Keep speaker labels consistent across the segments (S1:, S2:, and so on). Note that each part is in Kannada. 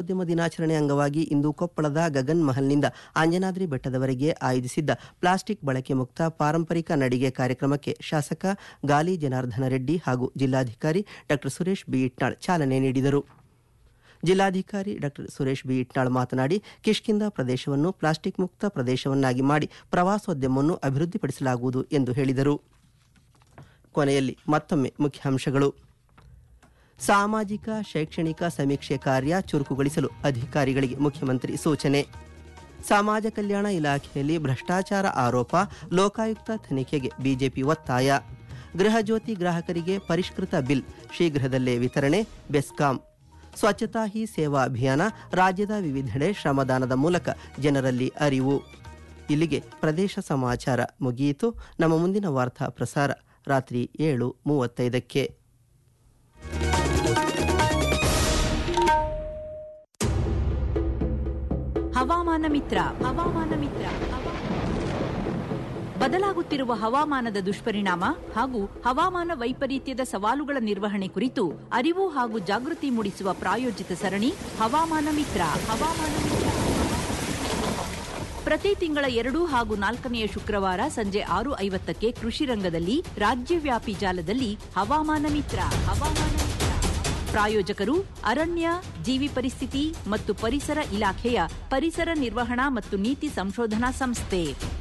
S1: ಪ್ರವಾಸೋದ್ಯಮ ದಿನಾಚರಣೆ ಅಂಗವಾಗಿ ಇಂದು ಕೊಪ್ಪಳದ ಗಗನ್ ಮಹಲ್ನಿಂದ ಅಂಜನಾದ್ರಿ ಬೆಟ್ಟದವರೆಗೆ ಆಯೋಜಿಸಿದ್ದ ಪ್ಲಾಸ್ಟಿಕ್ ಬಳಕೆ ಮುಕ್ತ ಪಾರಂಪರಿಕ ನಡಿಗೆ ಕಾರ್ಯಕ್ರಮಕ್ಕೆ ಶಾಸಕ ಗಾಲಿ ಜನಾರ್ದನ ರೆಡ್ಡಿ ಹಾಗೂ ಜಿಲ್ಲಾಧಿಕಾರಿ ಡಾ ಸುರೇಶ್ ಬಿ ಇಟ್ನಾಳ್ ಚಾಲನೆ ನೀಡಿದರು ಜಿಲ್ಲಾಧಿಕಾರಿ ಡಾ ಸುರೇಶ್ ಬಿ ಇಟ್ನಾಳ್ ಮಾತನಾಡಿ ಕಿಷ್ಕಿಂದ ಪ್ರದೇಶವನ್ನು ಪ್ಲಾಸ್ಟಿಕ್ ಮುಕ್ತ ಪ್ರದೇಶವನ್ನಾಗಿ ಮಾಡಿ ಪ್ರವಾಸೋದ್ಯಮವನ್ನು ಅಭಿವೃದ್ಧಿಪಡಿಸಲಾಗುವುದು ಎಂದು ಹೇಳಿದರು ಕೊನೆಯಲ್ಲಿ ಮತ್ತೊಮ್ಮೆ ಮುಖ್ಯಾಂಶಗಳು ಸಾಮಾಜಿಕ ಶೈಕ್ಷಣಿಕ ಸಮೀಕ್ಷೆ ಕಾರ್ಯ ಚುರುಕುಗೊಳಿಸಲು ಅಧಿಕಾರಿಗಳಿಗೆ ಮುಖ್ಯಮಂತ್ರಿ ಸೂಚನೆ ಸಮಾಜ ಕಲ್ಯಾಣ ಇಲಾಖೆಯಲ್ಲಿ ಭ್ರಷ್ಟಾಚಾರ ಆರೋಪ ಲೋಕಾಯುಕ್ತ ತನಿಖೆಗೆ ಬಿಜೆಪಿ ಒತ್ತಾಯ ಗೃಹ ಜ್ಯೋತಿ ಗ್ರಾಹಕರಿಗೆ ಪರಿಷ್ಕೃತ ಬಿಲ್ ಶೀಘ್ರದಲ್ಲೇ ವಿತರಣೆ ಬೆಸ್ಕಾಂ ಸ್ವಚ್ಛತಾ ಹಿ ಸೇವಾ ಅಭಿಯಾನ ರಾಜ್ಯದ ವಿವಿಧೆಡೆ ಶ್ರಮದಾನದ ಮೂಲಕ ಜನರಲ್ಲಿ ಅರಿವು ಇಲ್ಲಿಗೆ ಪ್ರದೇಶ ಸಮಾಚಾರ ಮುಗಿಯಿತು ನಮ್ಮ ಮುಂದಿನ ವಾರ್ತಾ ಪ್ರಸಾರ ರಾತ್ರಿ ಏಳು ಮೂವತ್ತೈದಕ್ಕೆ
S2: ಹವಾಮಾನ ಮಿತ್ರ ಹವಾಮಾನ ಮಿತ್ರ ಬದಲಾಗುತ್ತಿರುವ ಹವಾಮಾನದ ದುಷ್ಪರಿಣಾಮ ಹಾಗೂ ಹವಾಮಾನ ವೈಪರೀತ್ಯದ ಸವಾಲುಗಳ ನಿರ್ವಹಣೆ ಕುರಿತು ಅರಿವು ಹಾಗೂ ಜಾಗೃತಿ ಮೂಡಿಸುವ ಪ್ರಾಯೋಜಿತ ಸರಣಿ ಹವಾಮಾನ ಮಿತ್ರ ಹವಾಮಾನ ಮಿತ್ರ ಪ್ರತಿ ತಿಂಗಳ ಎರಡು ಹಾಗೂ ನಾಲ್ಕನೆಯ ಶುಕ್ರವಾರ ಸಂಜೆ ಆರು ಐವತ್ತಕ್ಕೆ ಕೃಷಿ ರಂಗದಲ್ಲಿ ರಾಜ್ಯವ್ಯಾಪಿ ಜಾಲದಲ್ಲಿ ಹವಾಮಾನ ಮಿತ್ರ ಹವಾಮಾನ ಮಿತ್ರ ಪ್ರಾಯೋಜಕರು ಅರಣ್ಯ ಜೀವಿ ಪರಿಸ್ಥಿತಿ ಮತ್ತು ಪರಿಸರ ಇಲಾಖೆಯ ಪರಿಸರ ನಿರ್ವಹಣಾ ಮತ್ತು ನೀತಿ ಸಂಶೋಧನಾ ಸಂಸ್ಥೆ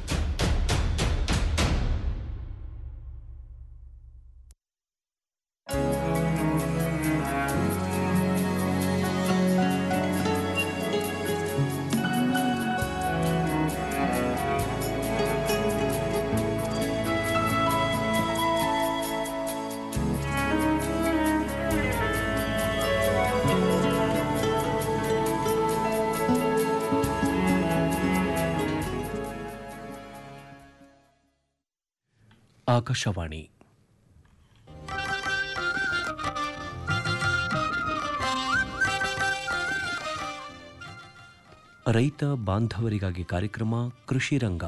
S3: ಆಕಾಶವಾಣಿ ರೈತ ಬಾಂಧವರಿಗಾಗಿ ಕಾರ್ಯಕ್ರಮ ಕೃಷಿ ರಂಗ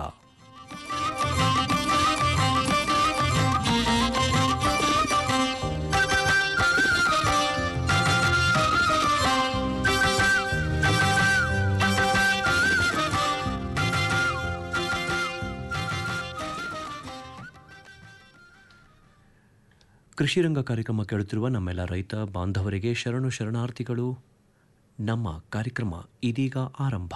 S3: ಕೃಷಿ ರಂಗ ಕಾರ್ಯಕ್ರಮ ಕೇಳುತ್ತಿರುವ ನಮ್ಮೆಲ್ಲ ರೈತ ಬಾಂಧವರಿಗೆ ಶರಣು ಶರಣಾರ್ಥಿಗಳು ನಮ್ಮ ಕಾರ್ಯಕ್ರಮ ಇದೀಗ ಆರಂಭ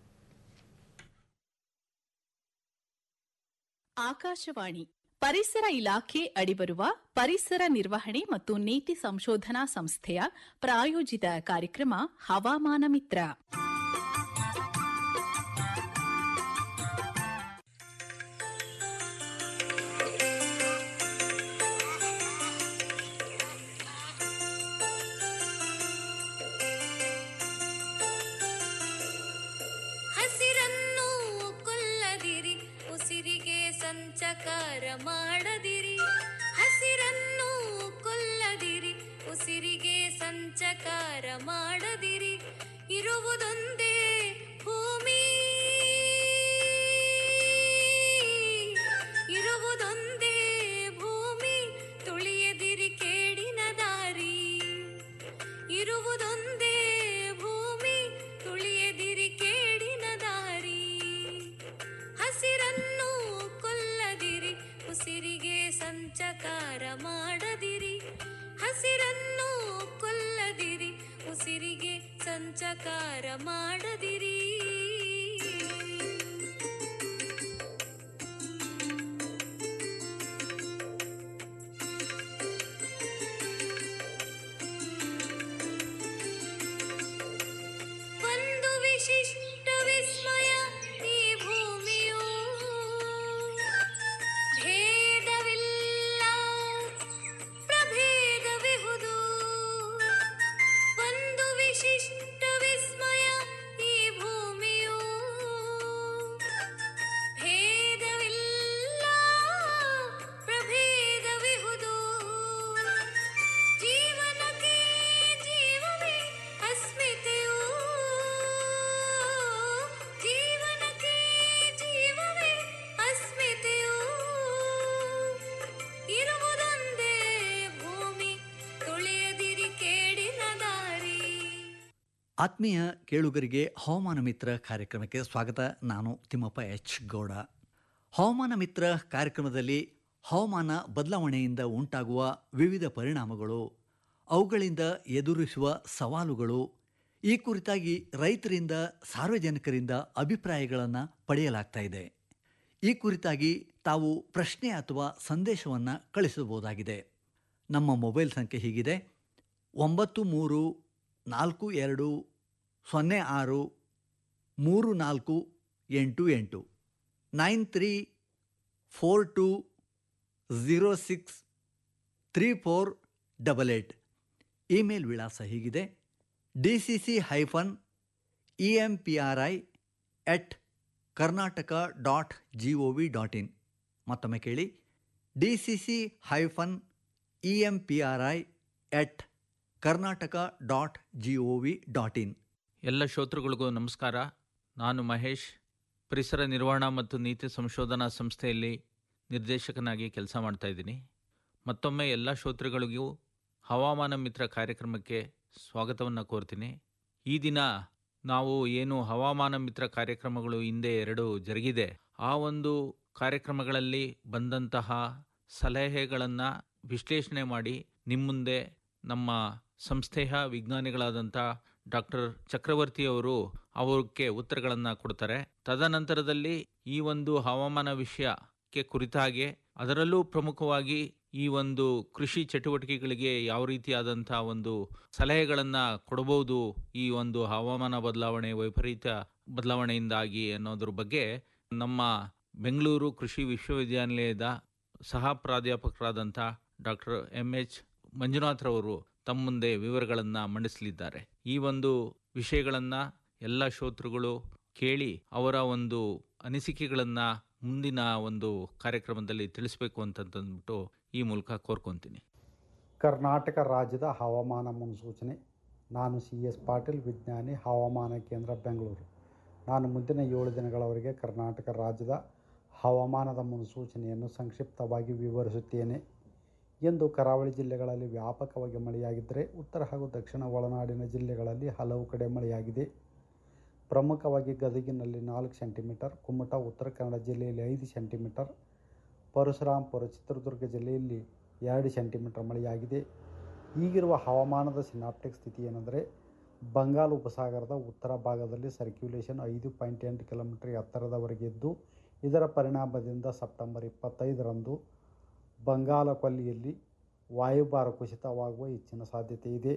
S4: ಆಕಾಶವಾಣಿ ಪರಿಸರ ಇಲಾಖೆ ಅಡಿಬರುವ ಪರಿಸರ ನಿರ್ವಹಣೆ ಮತ್ತು ನೀತಿ ಸಂಶೋಧನಾ ಸಂಸ್ಥೆಯ ಪ್ರಾಯೋಜಿತ ಕಾರ್ಯಕ್ರಮ ಹವಾಮಾನ ಮಿತ್ರ
S5: ಹಸಿರನ್ನು ಕೊಲ್ಲದಿರಿ ಉಸಿರಿಗೆ ಸಂಚಕಾರ ಮಾಡದಿರಿ ಹಸಿರನ್ನು ಕೊಲ್ಲದಿರಿ ಉಸಿರಿಗೆ ಸಂಚಕಾರ ಮಾಡದಿರಿ ಇರುವುದೊಂದೇ ಭೂಮಿ ಇರುವುದೊಂದೇ ಭೂಮಿ ತುಳಿಯದಿರಿ ಕೇಡಿನ ದಾರಿ ಇರುವುದೊಂದೇ ಭೂಮಿ ತುಳಿಯದಿರಿ ಕೇಡಿನ ದಾರಿ ಹಸಿರನ್ನು ಕೊಲ್ಲದಿರಿ ಉಸಿರಿಗೆ ಸಂಚಕಾರ ಮಾಡದಿರಿ ಹಸಿರನ್ನು ಕೊಲ್ಲದಿರಿ ಉಸಿರಿಗೆ ಸಂಚಕಾರ ಮಾಡದಿರಿ ಒಂದು ವಿಶಿಷ್ಟ ವಿಸ್ಮಯ ಈ ಭೂಮಿಯು ಭೇದವಿಲ್ಲ ಪ್ರಭೇದವಿಹುದು ಒಂದು ವಿಶಿಷ್ಟ ವಿಸ್ಮಯ ಈ ಭೂಮಿ
S6: ಆತ್ಮೀಯ ಕೇಳುಗರಿಗೆ ಹವಾಮಾನ ಮಿತ್ರ ಕಾರ್ಯಕ್ರಮಕ್ಕೆ ಸ್ವಾಗತ ನಾನು ತಿಮ್ಮಪ್ಪ ಎಚ್ ಗೌಡ ಹವಾಮಾನ ಮಿತ್ರ ಕಾರ್ಯಕ್ರಮದಲ್ಲಿ ಹವಾಮಾನ ಬದಲಾವಣೆಯಿಂದ ಉಂಟಾಗುವ ವಿವಿಧ ಪರಿಣಾಮಗಳು ಅವುಗಳಿಂದ ಎದುರಿಸುವ ಸವಾಲುಗಳು ಈ ಕುರಿತಾಗಿ ರೈತರಿಂದ ಸಾರ್ವಜನಿಕರಿಂದ ಅಭಿಪ್ರಾಯಗಳನ್ನು ಪಡೆಯಲಾಗ್ತಾ ಇದೆ ಈ ಕುರಿತಾಗಿ ತಾವು ಪ್ರಶ್ನೆ ಅಥವಾ ಸಂದೇಶವನ್ನು ಕಳಿಸಬಹುದಾಗಿದೆ ನಮ್ಮ ಮೊಬೈಲ್ ಸಂಖ್ಯೆ ಹೀಗಿದೆ ಒಂಬತ್ತು ಮೂರು ನಾಲ್ಕು ಎರಡು ಸೊನ್ನೆ ಆರು ಮೂರು ನಾಲ್ಕು ಎಂಟು ಎಂಟು nine three four two zero six three four double eight email ವಿಳಾಸ ಹೀಗಿದೆ D C C hyphen E M P R I at Karnataka dot G O V dot in ಮತ್ತೊಮ್ಮೆ ಕೇಳಿ D C C hyphen E M P R I at Karnataka dot G O V dot in
S7: ಎಲ್ಲ ಶ್ರೋತೃಗಳಿಗೂ ನಮಸ್ಕಾರ ನಾನು ಮಹೇಶ್ ಪರಿಸರ ನಿರ್ವಹಣಾ ಮತ್ತು ನೀತಿ ಸಂಶೋಧನಾ ಸಂಸ್ಥೆಯಲ್ಲಿ ನಿರ್ದೇಶಕನಾಗಿ ಕೆಲಸ ಮಾಡ್ತಾ ಇದ್ದೀನಿ ಮತ್ತೊಮ್ಮೆ ಎಲ್ಲ ಶ್ರೋತೃಗಳಿಗೂ ಹವಾಮಾನ ಮಿತ್ರ ಕಾರ್ಯಕ್ರಮಕ್ಕೆ ಸ್ವಾಗತವನ್ನು ಕೋರ್ತೀನಿ ಈ ದಿನ ನಾವು ಏನು ಹವಾಮಾನ ಮಿತ್ರ ಕಾರ್ಯಕ್ರಮಗಳು ಹಿಂದೆ ಎರಡು ಜರುಗಿದೆ ಆ ಒಂದು ಕಾರ್ಯಕ್ರಮಗಳಲ್ಲಿ ಬಂದಂತಹ ಸಲಹೆಗಳನ್ನು ವಿಶ್ಲೇಷಣೆ ಮಾಡಿ ನಿಮ್ಮ ಮುಂದೆ ನಮ್ಮ ಸಂಸ್ಥೆಯ ವಿಜ್ಞಾನಿಗಳಾದಂಥ ಡಾಕ್ಟರ್ ಚಕ್ರವರ್ತಿ ಅವರು ಅವಕ್ಕೆ ಉತ್ತರಗಳನ್ನು ಕೊಡ್ತಾರೆ ತದನಂತರದಲ್ಲಿ ಈ ಒಂದು ಹವಾಮಾನ ವಿಷಯಕ್ಕೆ ಕುರಿತಾಗೆ ಅದರಲ್ಲೂ ಪ್ರಮುಖವಾಗಿ ಈ ಒಂದು ಕೃಷಿ ಚಟುವಟಿಕೆಗಳಿಗೆ ಯಾವ ರೀತಿಯಾದಂಥ ಒಂದು ಸಲಹೆಗಳನ್ನು ಕೊಡಬಹುದು ಈ ಒಂದು ಹವಾಮಾನ ಬದಲಾವಣೆ ವೈಪರೀತ್ಯ ಬದಲಾವಣೆಯಿಂದಾಗಿ ಅನ್ನೋದ್ರ ಬಗ್ಗೆ ನಮ್ಮ ಬೆಂಗಳೂರು ಕೃಷಿ ವಿಶ್ವವಿದ್ಯಾನಿಲಯದ ಸಹ ಪ್ರಾಧ್ಯಾಪಕರಾದಂಥ ಡಾಕ್ಟರ್ ಎಂ ಎಚ್ ಮಂಜುನಾಥ್ರವರು ತಮ್ಮ ಮುಂದೆ ವಿವರಗಳನ್ನು ಮಂಡಿಸಲಿದ್ದಾರೆ ಈ ಒಂದು ವಿಷಯಗಳನ್ನು ಎಲ್ಲ ಶ್ರೋತೃಗಳು ಕೇಳಿ ಅವರ ಒಂದು ಅನಿಸಿಕೆಗಳನ್ನು ಮುಂದಿನ ಒಂದು ಕಾರ್ಯಕ್ರಮದಲ್ಲಿ ತಿಳಿಸ್ಬೇಕು ಅಂತಂದ್ಬಿಟ್ಟು ಈ ಮೂಲಕ ಕೋರ್ಕೊಂತೀನಿ
S8: ಕರ್ನಾಟಕ ರಾಜ್ಯದ ಹವಾಮಾನ ಮುನ್ಸೂಚನೆ ನಾನು ಸಿ ಎಸ್ ಪಾಟೀಲ್ ವಿಜ್ಞಾನಿ ಹವಾಮಾನ ಕೇಂದ್ರ ಬೆಂಗಳೂರು ನಾನು ಮುಂದಿನ ಏಳು ದಿನಗಳವರೆಗೆ ಕರ್ನಾಟಕ ರಾಜ್ಯದ ಹವಾಮಾನದ ಮುನ್ಸೂಚನೆಯನ್ನು ಸಂಕ್ಷಿಪ್ತವಾಗಿ ವಿವರಿಸುತ್ತೇನೆ ಎಂದು ಕರಾವಳಿ ಜಿಲ್ಲೆಗಳಲ್ಲಿ ವ್ಯಾಪಕವಾಗಿ ಮಳೆಯಾಗಿದ್ದರೆ ಉತ್ತರ ಹಾಗೂ ದಕ್ಷಿಣ ಒಳನಾಡಿನ ಜಿಲ್ಲೆಗಳಲ್ಲಿ ಹಲವು ಕಡೆ ಮಳೆಯಾಗಿದೆ ಪ್ರಮುಖವಾಗಿ ಗದಗಿನಲ್ಲಿ ನಾಲ್ಕು ಸೆಂಟಿಮೀಟರ್ ಕುಮಟ ಉತ್ತರ ಕನ್ನಡ ಜಿಲ್ಲೆಯಲ್ಲಿ ಐದು ಸೆಂಟಿಮೀಟರ್ ಪರಶುರಾಂಪುರ ಚಿತ್ರದುರ್ಗ ಜಿಲ್ಲೆಯಲ್ಲಿ ಎರಡು ಸೆಂಟಿಮೀಟರ್ ಮಳೆಯಾಗಿದೆ ಈಗಿರುವ ಹವಾಮಾನದ ಸಿನಾಪ್ಟಿಕ್ ಸ್ಥಿತಿ ಏನೆಂದರೆ ಬಂಗಾಳ ಉಪಸಾಗರದ ಉತ್ತರ ಭಾಗದಲ್ಲಿ ಸರ್ಕ್ಯುಲೇಷನ್ ಐದು ಪಾಯಿಂಟ್ ಎಂಟು ಕಿಲೋಮೀಟರ್ ಎತ್ತರದವರೆಗೆ ಇದ್ದು ಇದರ ಪರಿಣಾಮದಿಂದ ಸೆಪ್ಟೆಂಬರ್ ಇಪ್ಪತ್ತೈದರಂದು ಬಂಗಾಳ ಕೊಲ್ಲಿಯಲ್ಲಿ ವಾಯುಭಾರ ಕುಸಿತವಾಗುವ ಹೆಚ್ಚಿನ ಸಾಧ್ಯತೆ ಇದೆ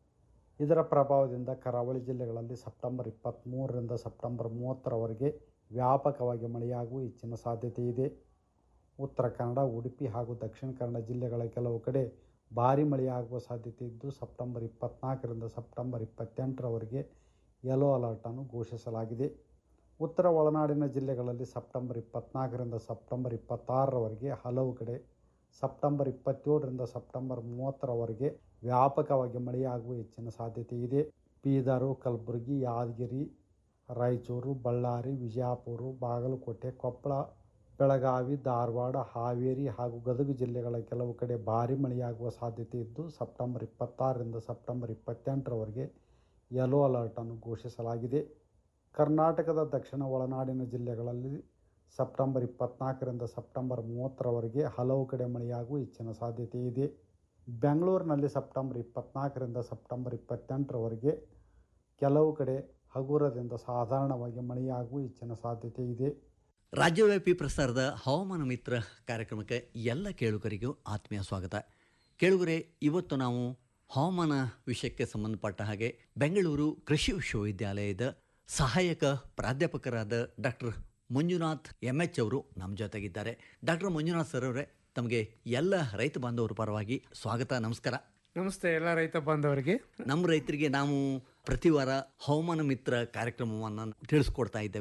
S8: ಇದರ ಪ್ರಭಾವದಿಂದ ಕರಾವಳಿ ಜಿಲ್ಲೆಗಳಲ್ಲಿ ಸೆಪ್ಟೆಂಬರ್ ಇಪ್ಪತ್ತ್ಮೂರರಿಂದ ಸೆಪ್ಟೆಂಬರ್ ಮೂವತ್ತರವರೆಗೆ ವ್ಯಾಪಕವಾಗಿ ಮಳೆಯಾಗುವ ಹೆಚ್ಚಿನ ಸಾಧ್ಯತೆ ಇದೆ ಉತ್ತರ ಕನ್ನಡ ಉಡುಪಿ ಹಾಗೂ ದಕ್ಷಿಣ ಕನ್ನಡ ಜಿಲ್ಲೆಗಳ ಕೆಲವು ಕಡೆ ಭಾರಿ ಮಳೆಯಾಗುವ ಸಾಧ್ಯತೆ ಇದ್ದು ಸೆಪ್ಟೆಂಬರ್ ಇಪ್ಪತ್ತ್ನಾಲ್ಕರಿಂದ ಸೆಪ್ಟೆಂಬರ್ ಇಪ್ಪತ್ತೆಂಟರವರೆಗೆ ಯೆಲ್ಲೋ ಅಲರ್ಟನ್ನು ಘೋಷಿಸಲಾಗಿದೆ ಉತ್ತರ ಒಳನಾಡಿನ ಜಿಲ್ಲೆಗಳಲ್ಲಿ ಸೆಪ್ಟೆಂಬರ್ ಇಪ್ಪತ್ತ್ನಾಲ್ಕರಿಂದ ಸೆಪ್ಟೆಂಬರ್ ಇಪ್ಪತ್ತಾರರವರೆಗೆ ಹಲವು ಕಡೆ ಸೆಪ್ಟೆಂಬರ್ ಇಪ್ಪತ್ತೇಳರಿಂದ ಸೆಪ್ಟೆಂಬರ್ ಮೂವತ್ತರವರೆಗೆ ವ್ಯಾಪಕವಾಗಿ ಮಳೆಯಾಗುವ ಹೆಚ್ಚಿನ ಸಾಧ್ಯತೆ ಇದೆ ಬೀದರು ಕಲಬುರಗಿ ಯಾದಗಿರಿ ರಾಯಚೂರು ಬಳ್ಳಾರಿ ವಿಜಯಪುರ ಬಾಗಲಕೋಟೆ ಕೊಪ್ಪಳ ಬೆಳಗಾವಿ ಧಾರವಾಡ ಹಾವೇರಿ ಹಾಗೂ ಗದಗ ಜಿಲ್ಲೆಗಳ ಕೆಲವು ಕಡೆ ಭಾರಿ ಮಳೆಯಾಗುವ ಸಾಧ್ಯತೆ ಇದ್ದು ಸೆಪ್ಟೆಂಬರ್ ಇಪ್ಪತ್ತಾರರಿಂದ ಸೆಪ್ಟೆಂಬರ್ ಇಪ್ಪತ್ತೆಂಟರವರೆಗೆ ಯೆಲ್ಲೋ ಅಲರ್ಟನ್ನು ಘೋಷಿಸಲಾಗಿದೆ ಕರ್ನಾಟಕದ ದಕ್ಷಿಣ ಒಳನಾಡಿನ ಜಿಲ್ಲೆಗಳಲ್ಲಿ ಸೆಪ್ಟೆಂಬರ್ ಇಪ್ಪತ್ತ್ನಾಲ್ಕರಿಂದ ಸೆಪ್ಟೆಂಬರ್ ಮೂವತ್ತರವರೆಗೆ ಹಲವು ಕಡೆ ಮಳೆಯಾಗುವ ಹೆಚ್ಚಿನ ಸಾಧ್ಯತೆ ಇದೆ ಬೆಂಗಳೂರಿನಲ್ಲಿ ಸೆಪ್ಟೆಂಬರ್ ಇಪ್ಪತ್ತ್ನಾಲ್ಕರಿಂದ ಸೆಪ್ಟೆಂಬರ್ ಇಪ್ಪತ್ತೆಂಟರವರೆಗೆ ಕೆಲವು ಕಡೆ ಹಗುರದಿಂದ ಸಾಧಾರಣವಾಗಿ ಮಳೆಯಾಗುವ ಹೆಚ್ಚಿನ ಸಾಧ್ಯತೆ ಇದೆ
S6: ರಾಜ್ಯವ್ಯಾಪಿ ಪ್ರಸಾರದ ಹವಾಮಾನ ಮಿತ್ರ ಕಾರ್ಯಕ್ರಮಕ್ಕೆ ಎಲ್ಲ ಕೇಳುಗರಿಗೂ ಆತ್ಮೀಯ ಸ್ವಾಗತ ಕೇಳುಗರೆ ಇವತ್ತು ನಾವು ಹವಾಮಾನ ವಿಷಯಕ್ಕೆ ಸಂಬಂಧಪಟ್ಟ ಹಾಗೆ ಬೆಂಗಳೂರು ಕೃಷಿ ವಿಶ್ವವಿದ್ಯಾಲಯದ ಸಹಾಯಕ ಪ್ರಾಧ್ಯಾಪಕರಾದ ಡಾಕ್ಟರ್ ಮಂಜುನಾಥ್ ಎಮ್ ಎಚ್ ಅವರು ನಮ್ಮ ಜೊತೆಗಿದ್ದಾರೆ ಡಾಕ್ಟರ್ ಮಂಜುನಾಥ್ ಸರ್ ಅವರೇ ತಮಗೆ ಎಲ್ಲ ರೈತ ಬಾಂಧವರ ಪರವಾಗಿ ಸ್ವಾಗತ ನಮಸ್ಕಾರ
S9: ನಮಸ್ತೆ ಎಲ್ಲ ರೈತ ಬಾಂಧವರಿಗೆ
S6: ನಮ್ಮ ರೈತರಿಗೆ ನಾವು ಪ್ರತಿ ವಾರ ಹವಾಮಾನ ಮಿತ್ರ ಕಾರ್ಯಕ್ರಮವನ್ನು ತಿಳಿಸ್ಕೊಡ್ತಾ ಇದ್ದೇವೆ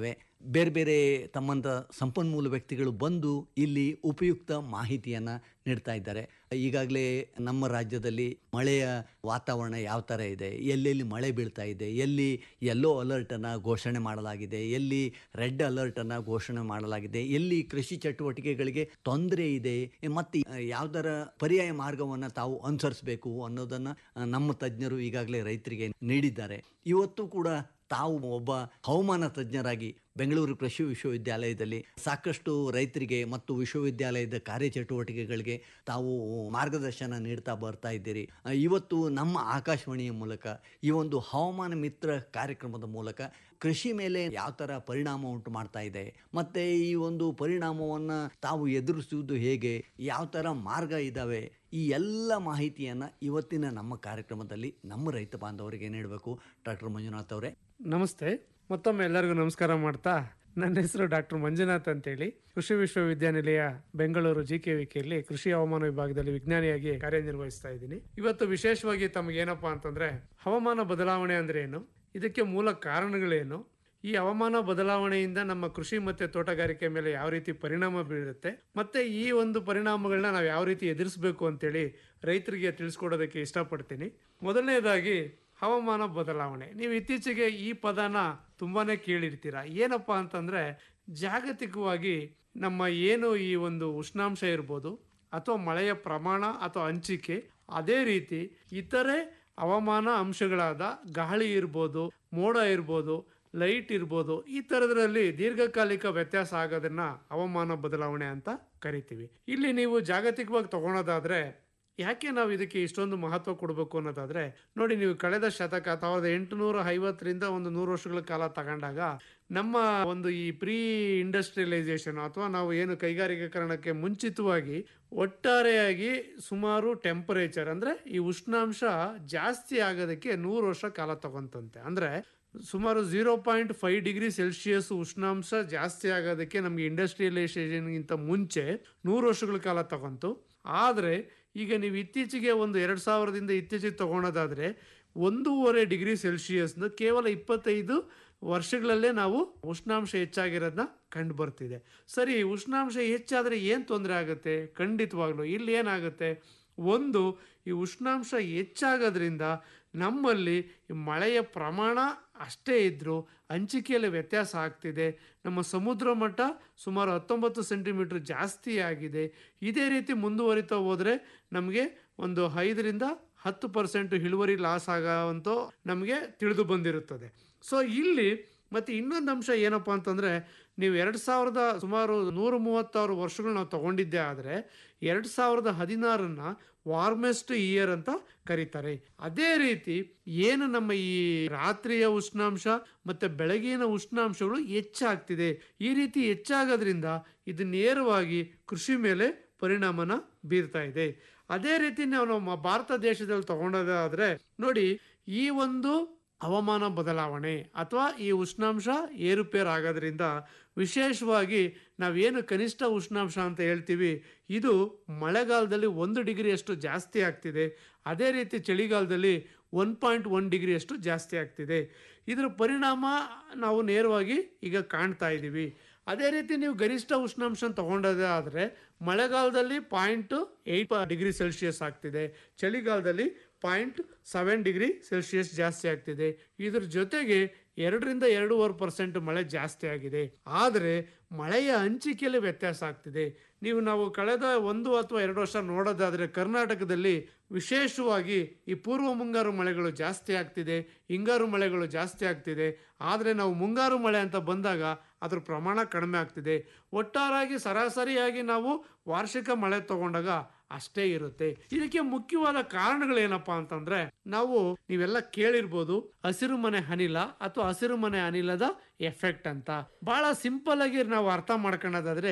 S6: ಬೇರೆ ಬೇರೆ ತಮ್ಮಂಥ ಸಂಪನ್ಮೂಲ ವ್ಯಕ್ತಿಗಳು ಬಂದು ಇಲ್ಲಿ ಉಪಯುಕ್ತ ಮಾಹಿತಿಯನ್ನು ನೀಡ್ತಾ ಇದ್ದಾರೆ ಈಗಾಗಲೇ ನಮ್ಮ ರಾಜ್ಯದಲ್ಲಿ ಮಳೆಯ ವಾತಾವರಣ ಯಾವ ಥರ ಇದೆ ಎಲ್ಲೆಲ್ಲಿ ಮಳೆ ಬೀಳ್ತಾ ಇದೆ ಎಲ್ಲಿ ಯೆಲ್ಲೋ ಅಲರ್ಟನ್ನು ಘೋಷಣೆ ಮಾಡಲಾಗಿದೆ ಎಲ್ಲಿ ರೆಡ್ ಅಲರ್ಟನ್ನು ಘೋಷಣೆ ಮಾಡಲಾಗಿದೆ ಎಲ್ಲಿ ಕೃಷಿ ಚಟುವಟಿಕೆಗಳಿಗೆ ತೊಂದರೆ ಇದೆ ಮತ್ತು ಯಾವುದರ ಪರ್ಯಾಯ ಮಾರ್ಗವನ್ನು ತಾವು ಅನುಸರಿಸಬೇಕು ಅನ್ನೋದನ್ನು ನಮ್ಮ ತಜ್ಞರು ಈಗಾಗಲೇ ರೈತರಿಗೆ ನೀಡಿದ್ದಾರೆ ಇವತ್ತು ಕೂಡ ತಾವು ಒಬ್ಬ ಹವಾಮಾನ ತಜ್ಞರಾಗಿ ಬೆಂಗಳೂರು ಕೃಷಿ ವಿಶ್ವವಿದ್ಯಾಲಯದಲ್ಲಿ ಸಾಕಷ್ಟು ರೈತರಿಗೆ ಮತ್ತು ವಿಶ್ವವಿದ್ಯಾಲಯದ ಕಾರ್ಯಚಟುವಟಿಕೆಗಳಿಗೆ ತಾವು ಮಾರ್ಗದರ್ಶನ ನೀಡ್ತಾ ಬರ್ತಾ ಇದ್ದೀರಿ ಆ, ಇವತ್ತು ನಮ್ಮ ಆಕಾಶವಾಣಿಯ ಮೂಲಕ ಈ ಒಂದು ಹವಾಮಾನ ಮಿತ್ರ ಕಾರ್ಯಕ್ರಮದ ಮೂಲಕ ಕೃಷಿ ಮೇಲೆ ಯಾವ ಥರ ಪರಿಣಾಮ ಉಂಟು ಮಾಡ್ತಾ ಇದೆ ಮತ್ತು ಈ ಒಂದು ಪರಿಣಾಮವನ್ನು ತಾವು ಎದುರಿಸುವುದು ಹೇಗೆ ಯಾವ ಥರ ಮಾರ್ಗ ಇದ್ದಾವೆ ಈ ಎಲ್ಲ ಮಾಹಿತಿಯನ್ನು ಇವತ್ತಿನ ನಮ್ಮ ಕಾರ್ಯಕ್ರಮದಲ್ಲಿ ನಮ್ಮ ರೈತ ಬಾಂಧವರಿಗೆ ನೀಡಬೇಕು ಡಾಕ್ಟರ್ ಮಂಜುನಾಥ್ ಅವರೇ
S9: ನಮಸ್ತೆ ಮತ್ತೊಮ್ಮೆ ಎಲ್ಲರಿಗೂ ನಮಸ್ಕಾರ ಮಾಡ್ತಾ ನನ್ನ ಹೆಸರು ಡಾಕ್ಟರ್ ಮಂಜುನಾಥ್ ಅಂತೇಳಿ ಕೃಷಿ ವಿಶ್ವವಿದ್ಯಾನಿಲಯ ಬೆಂಗಳೂರು ಜಿ ಕೆ ವಿಕೆಯಲ್ಲಿ ಕೃಷಿ ಹವಾಮಾನ ವಿಭಾಗದಲ್ಲಿ ವಿಜ್ಞಾನಿಯಾಗಿ ಕಾರ್ಯನಿರ್ವಹಿಸ್ತಾ ಇದ್ದೀನಿ ಇವತ್ತು ವಿಶೇಷವಾಗಿ ತಮಗೇನಪ್ಪಾ ಅಂತಂದ್ರೆ ಹವಾಮಾನ ಬದಲಾವಣೆ ಅಂದ್ರೆ ಏನು ಇದಕ್ಕೆ ಮೂಲ ಕಾರಣಗಳೇನು ಈ ಹವಾಮಾನ ಬದಲಾವಣೆಯಿಂದ ನಮ್ಮ ಕೃಷಿ ಮತ್ತೆ ತೋಟಗಾರಿಕೆ ಮೇಲೆ ಯಾವ ರೀತಿ ಪರಿಣಾಮ ಬೀರುತ್ತೆ ಮತ್ತೆ ಈ ಒಂದು ಪರಿಣಾಮಗಳನ್ನ ನಾವು ಯಾವ ರೀತಿ ಎದುರಿಸಬೇಕು ಅಂತೇಳಿ ರೈತರಿಗೆ ತಿಳಿಸ್ಕೊಡೋದಕ್ಕೆ ಇಷ್ಟಪಡ್ತೀನಿ ಮೊದಲನೇದಾಗಿ ಹವಾಮಾನ ಬದಲಾವಣೆ ನೀವು ಇತ್ತೀಚೆಗೆ ಈ ಪದನ ತುಂಬಾನೇ ಕೇಳಿರ್ತೀರ ಏನಪ್ಪಾ ಅಂತಂದ್ರೆ ಜಾಗತಿಕವಾಗಿ ನಮ್ಮ ಏನು ಈ ಒಂದು ಉಷ್ಣಾಂಶ ಇರ್ಬೋದು ಅಥವಾ ಮಳೆಯ ಪ್ರಮಾಣ ಅಥವಾ ಹಂಚಿಕೆ ಅದೇ ರೀತಿ ಇತರೆ ಹವಾಮಾನ ಅಂಶಗಳಾದ ಗಾಳಿ ಇರ್ಬೋದು ಮೋಡ ಇರ್ಬೋದು ಲೈಟ್ ಇರ್ಬೋದು ಈ ಥರದ್ರಲ್ಲಿ ದೀರ್ಘಕಾಲಿಕ ವ್ಯತ್ಯಾಸ ಆಗೋದನ್ನ ಹವಾಮಾನ ಬದಲಾವಣೆ ಅಂತ ಕರಿತೀವಿ ಇಲ್ಲಿ ನೀವು ಜಾಗತಿಕವಾಗಿ ತಗೊಳೋದಾದ್ರೆ ಯಾಕೆ ನಾವು ಇದಕ್ಕೆ ಇಷ್ಟೊಂದು ಮಹತ್ವ ಕೊಡಬೇಕು ಅನ್ನೋದಾದ್ರೆ ನೋಡಿ ನೀವು ಕಳೆದ ಶತಕ ಸಾವಿರದ ಎಂಟುನೂರ ಐವತ್ತರಿಂದ ಒಂದು ನೂರು ವರ್ಷಗಳ ಕಾಲ ತಗೊಂಡಾಗ ನಮ್ಮ ಒಂದು ಈ ಪ್ರೀ ಇಂಡಸ್ಟ್ರಿಯಲೈಸೇಷನ್ ಅಥವಾ ನಾವು ಏನು ಕೈಗಾರಿಕೀಕರಣಕ್ಕೆ ಮುಂಚಿತವಾಗಿ ಒಟ್ಟಾರೆಯಾಗಿ ಸುಮಾರು ಟೆಂಪರೇಚರ್ ಅಂದ್ರೆ ಈ ಉಷ್ಣಾಂಶ ಜಾಸ್ತಿ ಆಗೋದಕ್ಕೆ ನೂರು ವರ್ಷ ಕಾಲ ತಗೊಂತಂತೆ ಅಂದ್ರೆ ಸುಮಾರು zero point five degree Celsius ಉಷ್ಣಾಂಶ ಜಾಸ್ತಿ ಆಗೋದಕ್ಕೆ ನಮಗೆ ಇಂಡಸ್ಟ್ರಿಯಲೈಸೇಷನ್ಗಿಂತ ಮುಂಚೆ ನೂರು ವರ್ಷಗಳ ಕಾಲ ತಗೊಂತು ಆದರೆ ಈಗ ನೀವು ಇತ್ತೀಚೆಗೆ ಒಂದು ಎರಡು ಸಾವಿರದಿಂದ ಇತ್ತೀಚೆಗೆ ತಗೊಳೋದಾದ್ರೆ ಒಂದೂವರೆ ಡಿಗ್ರಿ ಸೆಲ್ಸಿಯಸ್ನ ಕೇವಲ ಇಪ್ಪತ್ತೈದು ವರ್ಷಗಳಲ್ಲೇ ನಾವು ಉಷ್ಣಾಂಶ ಹೆಚ್ಚಾಗಿರೋದನ್ನ ಕಂಡು ಬರ್ತಿದೆ ಸರಿ ಉಷ್ಣಾಂಶ ಹೆಚ್ಚಾದರೆ ಏನು ತೊಂದರೆ ಆಗುತ್ತೆ ಖಂಡಿತವಾಗ್ಲೂ ಇಲ್ಲಿ ಏನಾಗುತ್ತೆ ಒಂದು ಈ ಉಷ್ಣಾಂಶ ಹೆಚ್ಚಾಗೋದ್ರಿಂದ ನಮ್ಮಲ್ಲಿ ಈ ಮಳೆಯ ಪ್ರಮಾಣ ಅಷ್ಟೇ ಇದ್ದರೂ ಹಂಚಿಕೆಯಲ್ಲಿ ವ್ಯತ್ಯಾಸ ಆಗ್ತಿದೆ ನಮ್ಮ ಸಮುದ್ರ ಮಟ್ಟ ಸುಮಾರು ಹತ್ತೊಂಬತ್ತು ಸೆಂಟಿಮೀಟ್ರ್ ಜಾಸ್ತಿ ಆಗಿದೆ ಇದೇ ರೀತಿ ಮುಂದುವರಿತಾ ಹೋದರೆ ನಮಗೆ ಒಂದು ಐದರಿಂದ ಹತ್ತು ಪರ್ಸೆಂಟ್ ಇಳುವರಿ ಲಾಸ್ ಆಗೋವಂತೂ ನಮಗೆ ತಿಳಿದು ಬಂದಿರುತ್ತದೆ ಸೊ ಇಲ್ಲಿ ಮತ್ತು ಇನ್ನೊಂದು ಅಂಶ ಏನಪ್ಪ ಅಂತಂದರೆ ನೀವು ಎರಡು ಸಾವಿರದ ಸುಮಾರು ನೂರ ಮೂವತ್ತಾರು ವರ್ಷಗಳು ನಾವು ತಗೊಂಡಿದ್ದೇ ಆದರೆ ಎರಡು ಸಾವಿರದ ಹದಿನಾರನ್ನ ವಾರ್ಮೆಸ್ಟ್ ಇಯರ್ ಅಂತ ಕರೀತಾರೆ ಅದೇ ರೀತಿ ಏನು ನಮ್ಮ ಈ ರಾತ್ರಿಯ ಉಷ್ಣಾಂಶ ಮತ್ತು ಬೆಳಗಿನ ಉಷ್ಣಾಂಶಗಳು ಹೆಚ್ಚಾಗ್ತಿದೆ ಈ ರೀತಿ ಹೆಚ್ಚಾಗೋದ್ರಿಂದ ಇದು ನೇರವಾಗಿ ಕೃಷಿ ಮೇಲೆ ಪರಿಣಾಮನ ಬೀರ್ತಾ ಇದೆ ಅದೇ ರೀತಿ ನಾವು ನಮ್ಮ ಭಾರತ ದೇಶದಲ್ಲಿ ತಗೊಂಡೋದಾದ್ರೆ ನೋಡಿ ಈ ಒಂದು ಹವಾಮಾನ ಬದಲಾವಣೆ ಅಥವಾ ಈ ಉಷ್ಣಾಂಶ ಏರುಪೇರು ಆಗೋದ್ರಿಂದ ವಿಶೇಷವಾಗಿ ನಾವೇನು ಕನಿಷ್ಠ ಉಷ್ಣಾಂಶ ಅಂತ ಹೇಳ್ತೀವಿ ಇದು ಮಳೆಗಾಲದಲ್ಲಿ ಒಂದು ಡಿಗ್ರಿಯಷ್ಟು ಜಾಸ್ತಿ ಆಗ್ತಿದೆ ಅದೇ ರೀತಿ ಚಳಿಗಾಲದಲ್ಲಿ ಒನ್ ಪಾಯಿಂಟ್ ಒನ್ ಡಿಗ್ರಿಯಷ್ಟು ಜಾಸ್ತಿ ಆಗ್ತಿದೆ ಇದರ ಪರಿಣಾಮ ನಾವು ನೇರವಾಗಿ ಈಗ ಕಾಣ್ತಾ ಇದ್ದೀವಿ ಅದೇ ರೀತಿ ನೀವು ಗರಿಷ್ಠ ಉಷ್ಣಾಂಶ ತಗೊಂಡೋದೇ ಆದರೆ ಮಳೆಗಾಲದಲ್ಲಿ ಪಾಯಿಂಟ್ ಏಯ್ಟ್ ಡಿಗ್ರಿ ಸೆಲ್ಸಿಯಸ್ ಆಗ್ತಿದೆ ಚಳಿಗಾಲದಲ್ಲಿ ಪಾಯಿಂಟ್ ಸೆವೆನ್ ಡಿಗ್ರಿ ಸೆಲ್ಸಿಯಸ್ ಜಾಸ್ತಿ ಆಗ್ತಿದೆ ಇದ್ರ ಜೊತೆಗೆ ಎರಡರಿಂದ ಎರಡೂವರೆ ಪರ್ಸೆಂಟ್ ಮಳೆ ಜಾಸ್ತಿ ಆಗಿದೆ ಆದರೆ ಮಳೆಯ ಹಂಚಿಕೆಯಲ್ಲಿ ವ್ಯತ್ಯಾಸ ಆಗ್ತಿದೆ ನೀವು ನಾವು ಕಳೆದ ಒಂದು ಅಥವಾ ಎರಡು ವರ್ಷ ನೋಡೋದಾದರೆ ಕರ್ನಾಟಕದಲ್ಲಿ ವಿಶೇಷವಾಗಿ ಈ ಪೂರ್ವ ಮುಂಗಾರು ಮಳೆಗಳು ಜಾಸ್ತಿ ಆಗ್ತಿದೆ ಹಿಂಗಾರು ಮಳೆಗಳು ಜಾಸ್ತಿ ಆಗ್ತಿದೆ ಆದರೆ ನಾವು ಮುಂಗಾರು ಮಳೆ ಅಂತ ಬಂದಾಗ ಅದ್ರ ಪ್ರಮಾಣ ಕಡಿಮೆ ಆಗ್ತಿದೆ ಒಟ್ಟಾರಾಗಿ ಸರಾಸರಿಯಾಗಿ ನಾವು ವಾರ್ಷಿಕ ಮಳೆ ತಗೊಂಡಾಗ ಅಷ್ಟೇ ಇರುತ್ತೆ ಇದಕ್ಕೆ ಮುಖ್ಯವಾದ ಕಾರಣಗಳೇನಪ್ಪಾ ಅಂತಂದ್ರೆ ನಾವು ನೀವೆಲ್ಲ ಕೇಳಿರ್ಬೋದು ಹಸಿರು ಮನೆ ಅನಿಲ ಅಥವಾ ಹಸಿರು ಮನೆ ಅನಿಲದ ಎಫೆಕ್ಟ್ ಅಂತ ಬಹಳ ಸಿಂಪಲ್ ಆಗಿ ನಾವು ಅರ್ಥ ಮಾಡ್ಕೊಳ್ಳೋದಾದ್ರೆ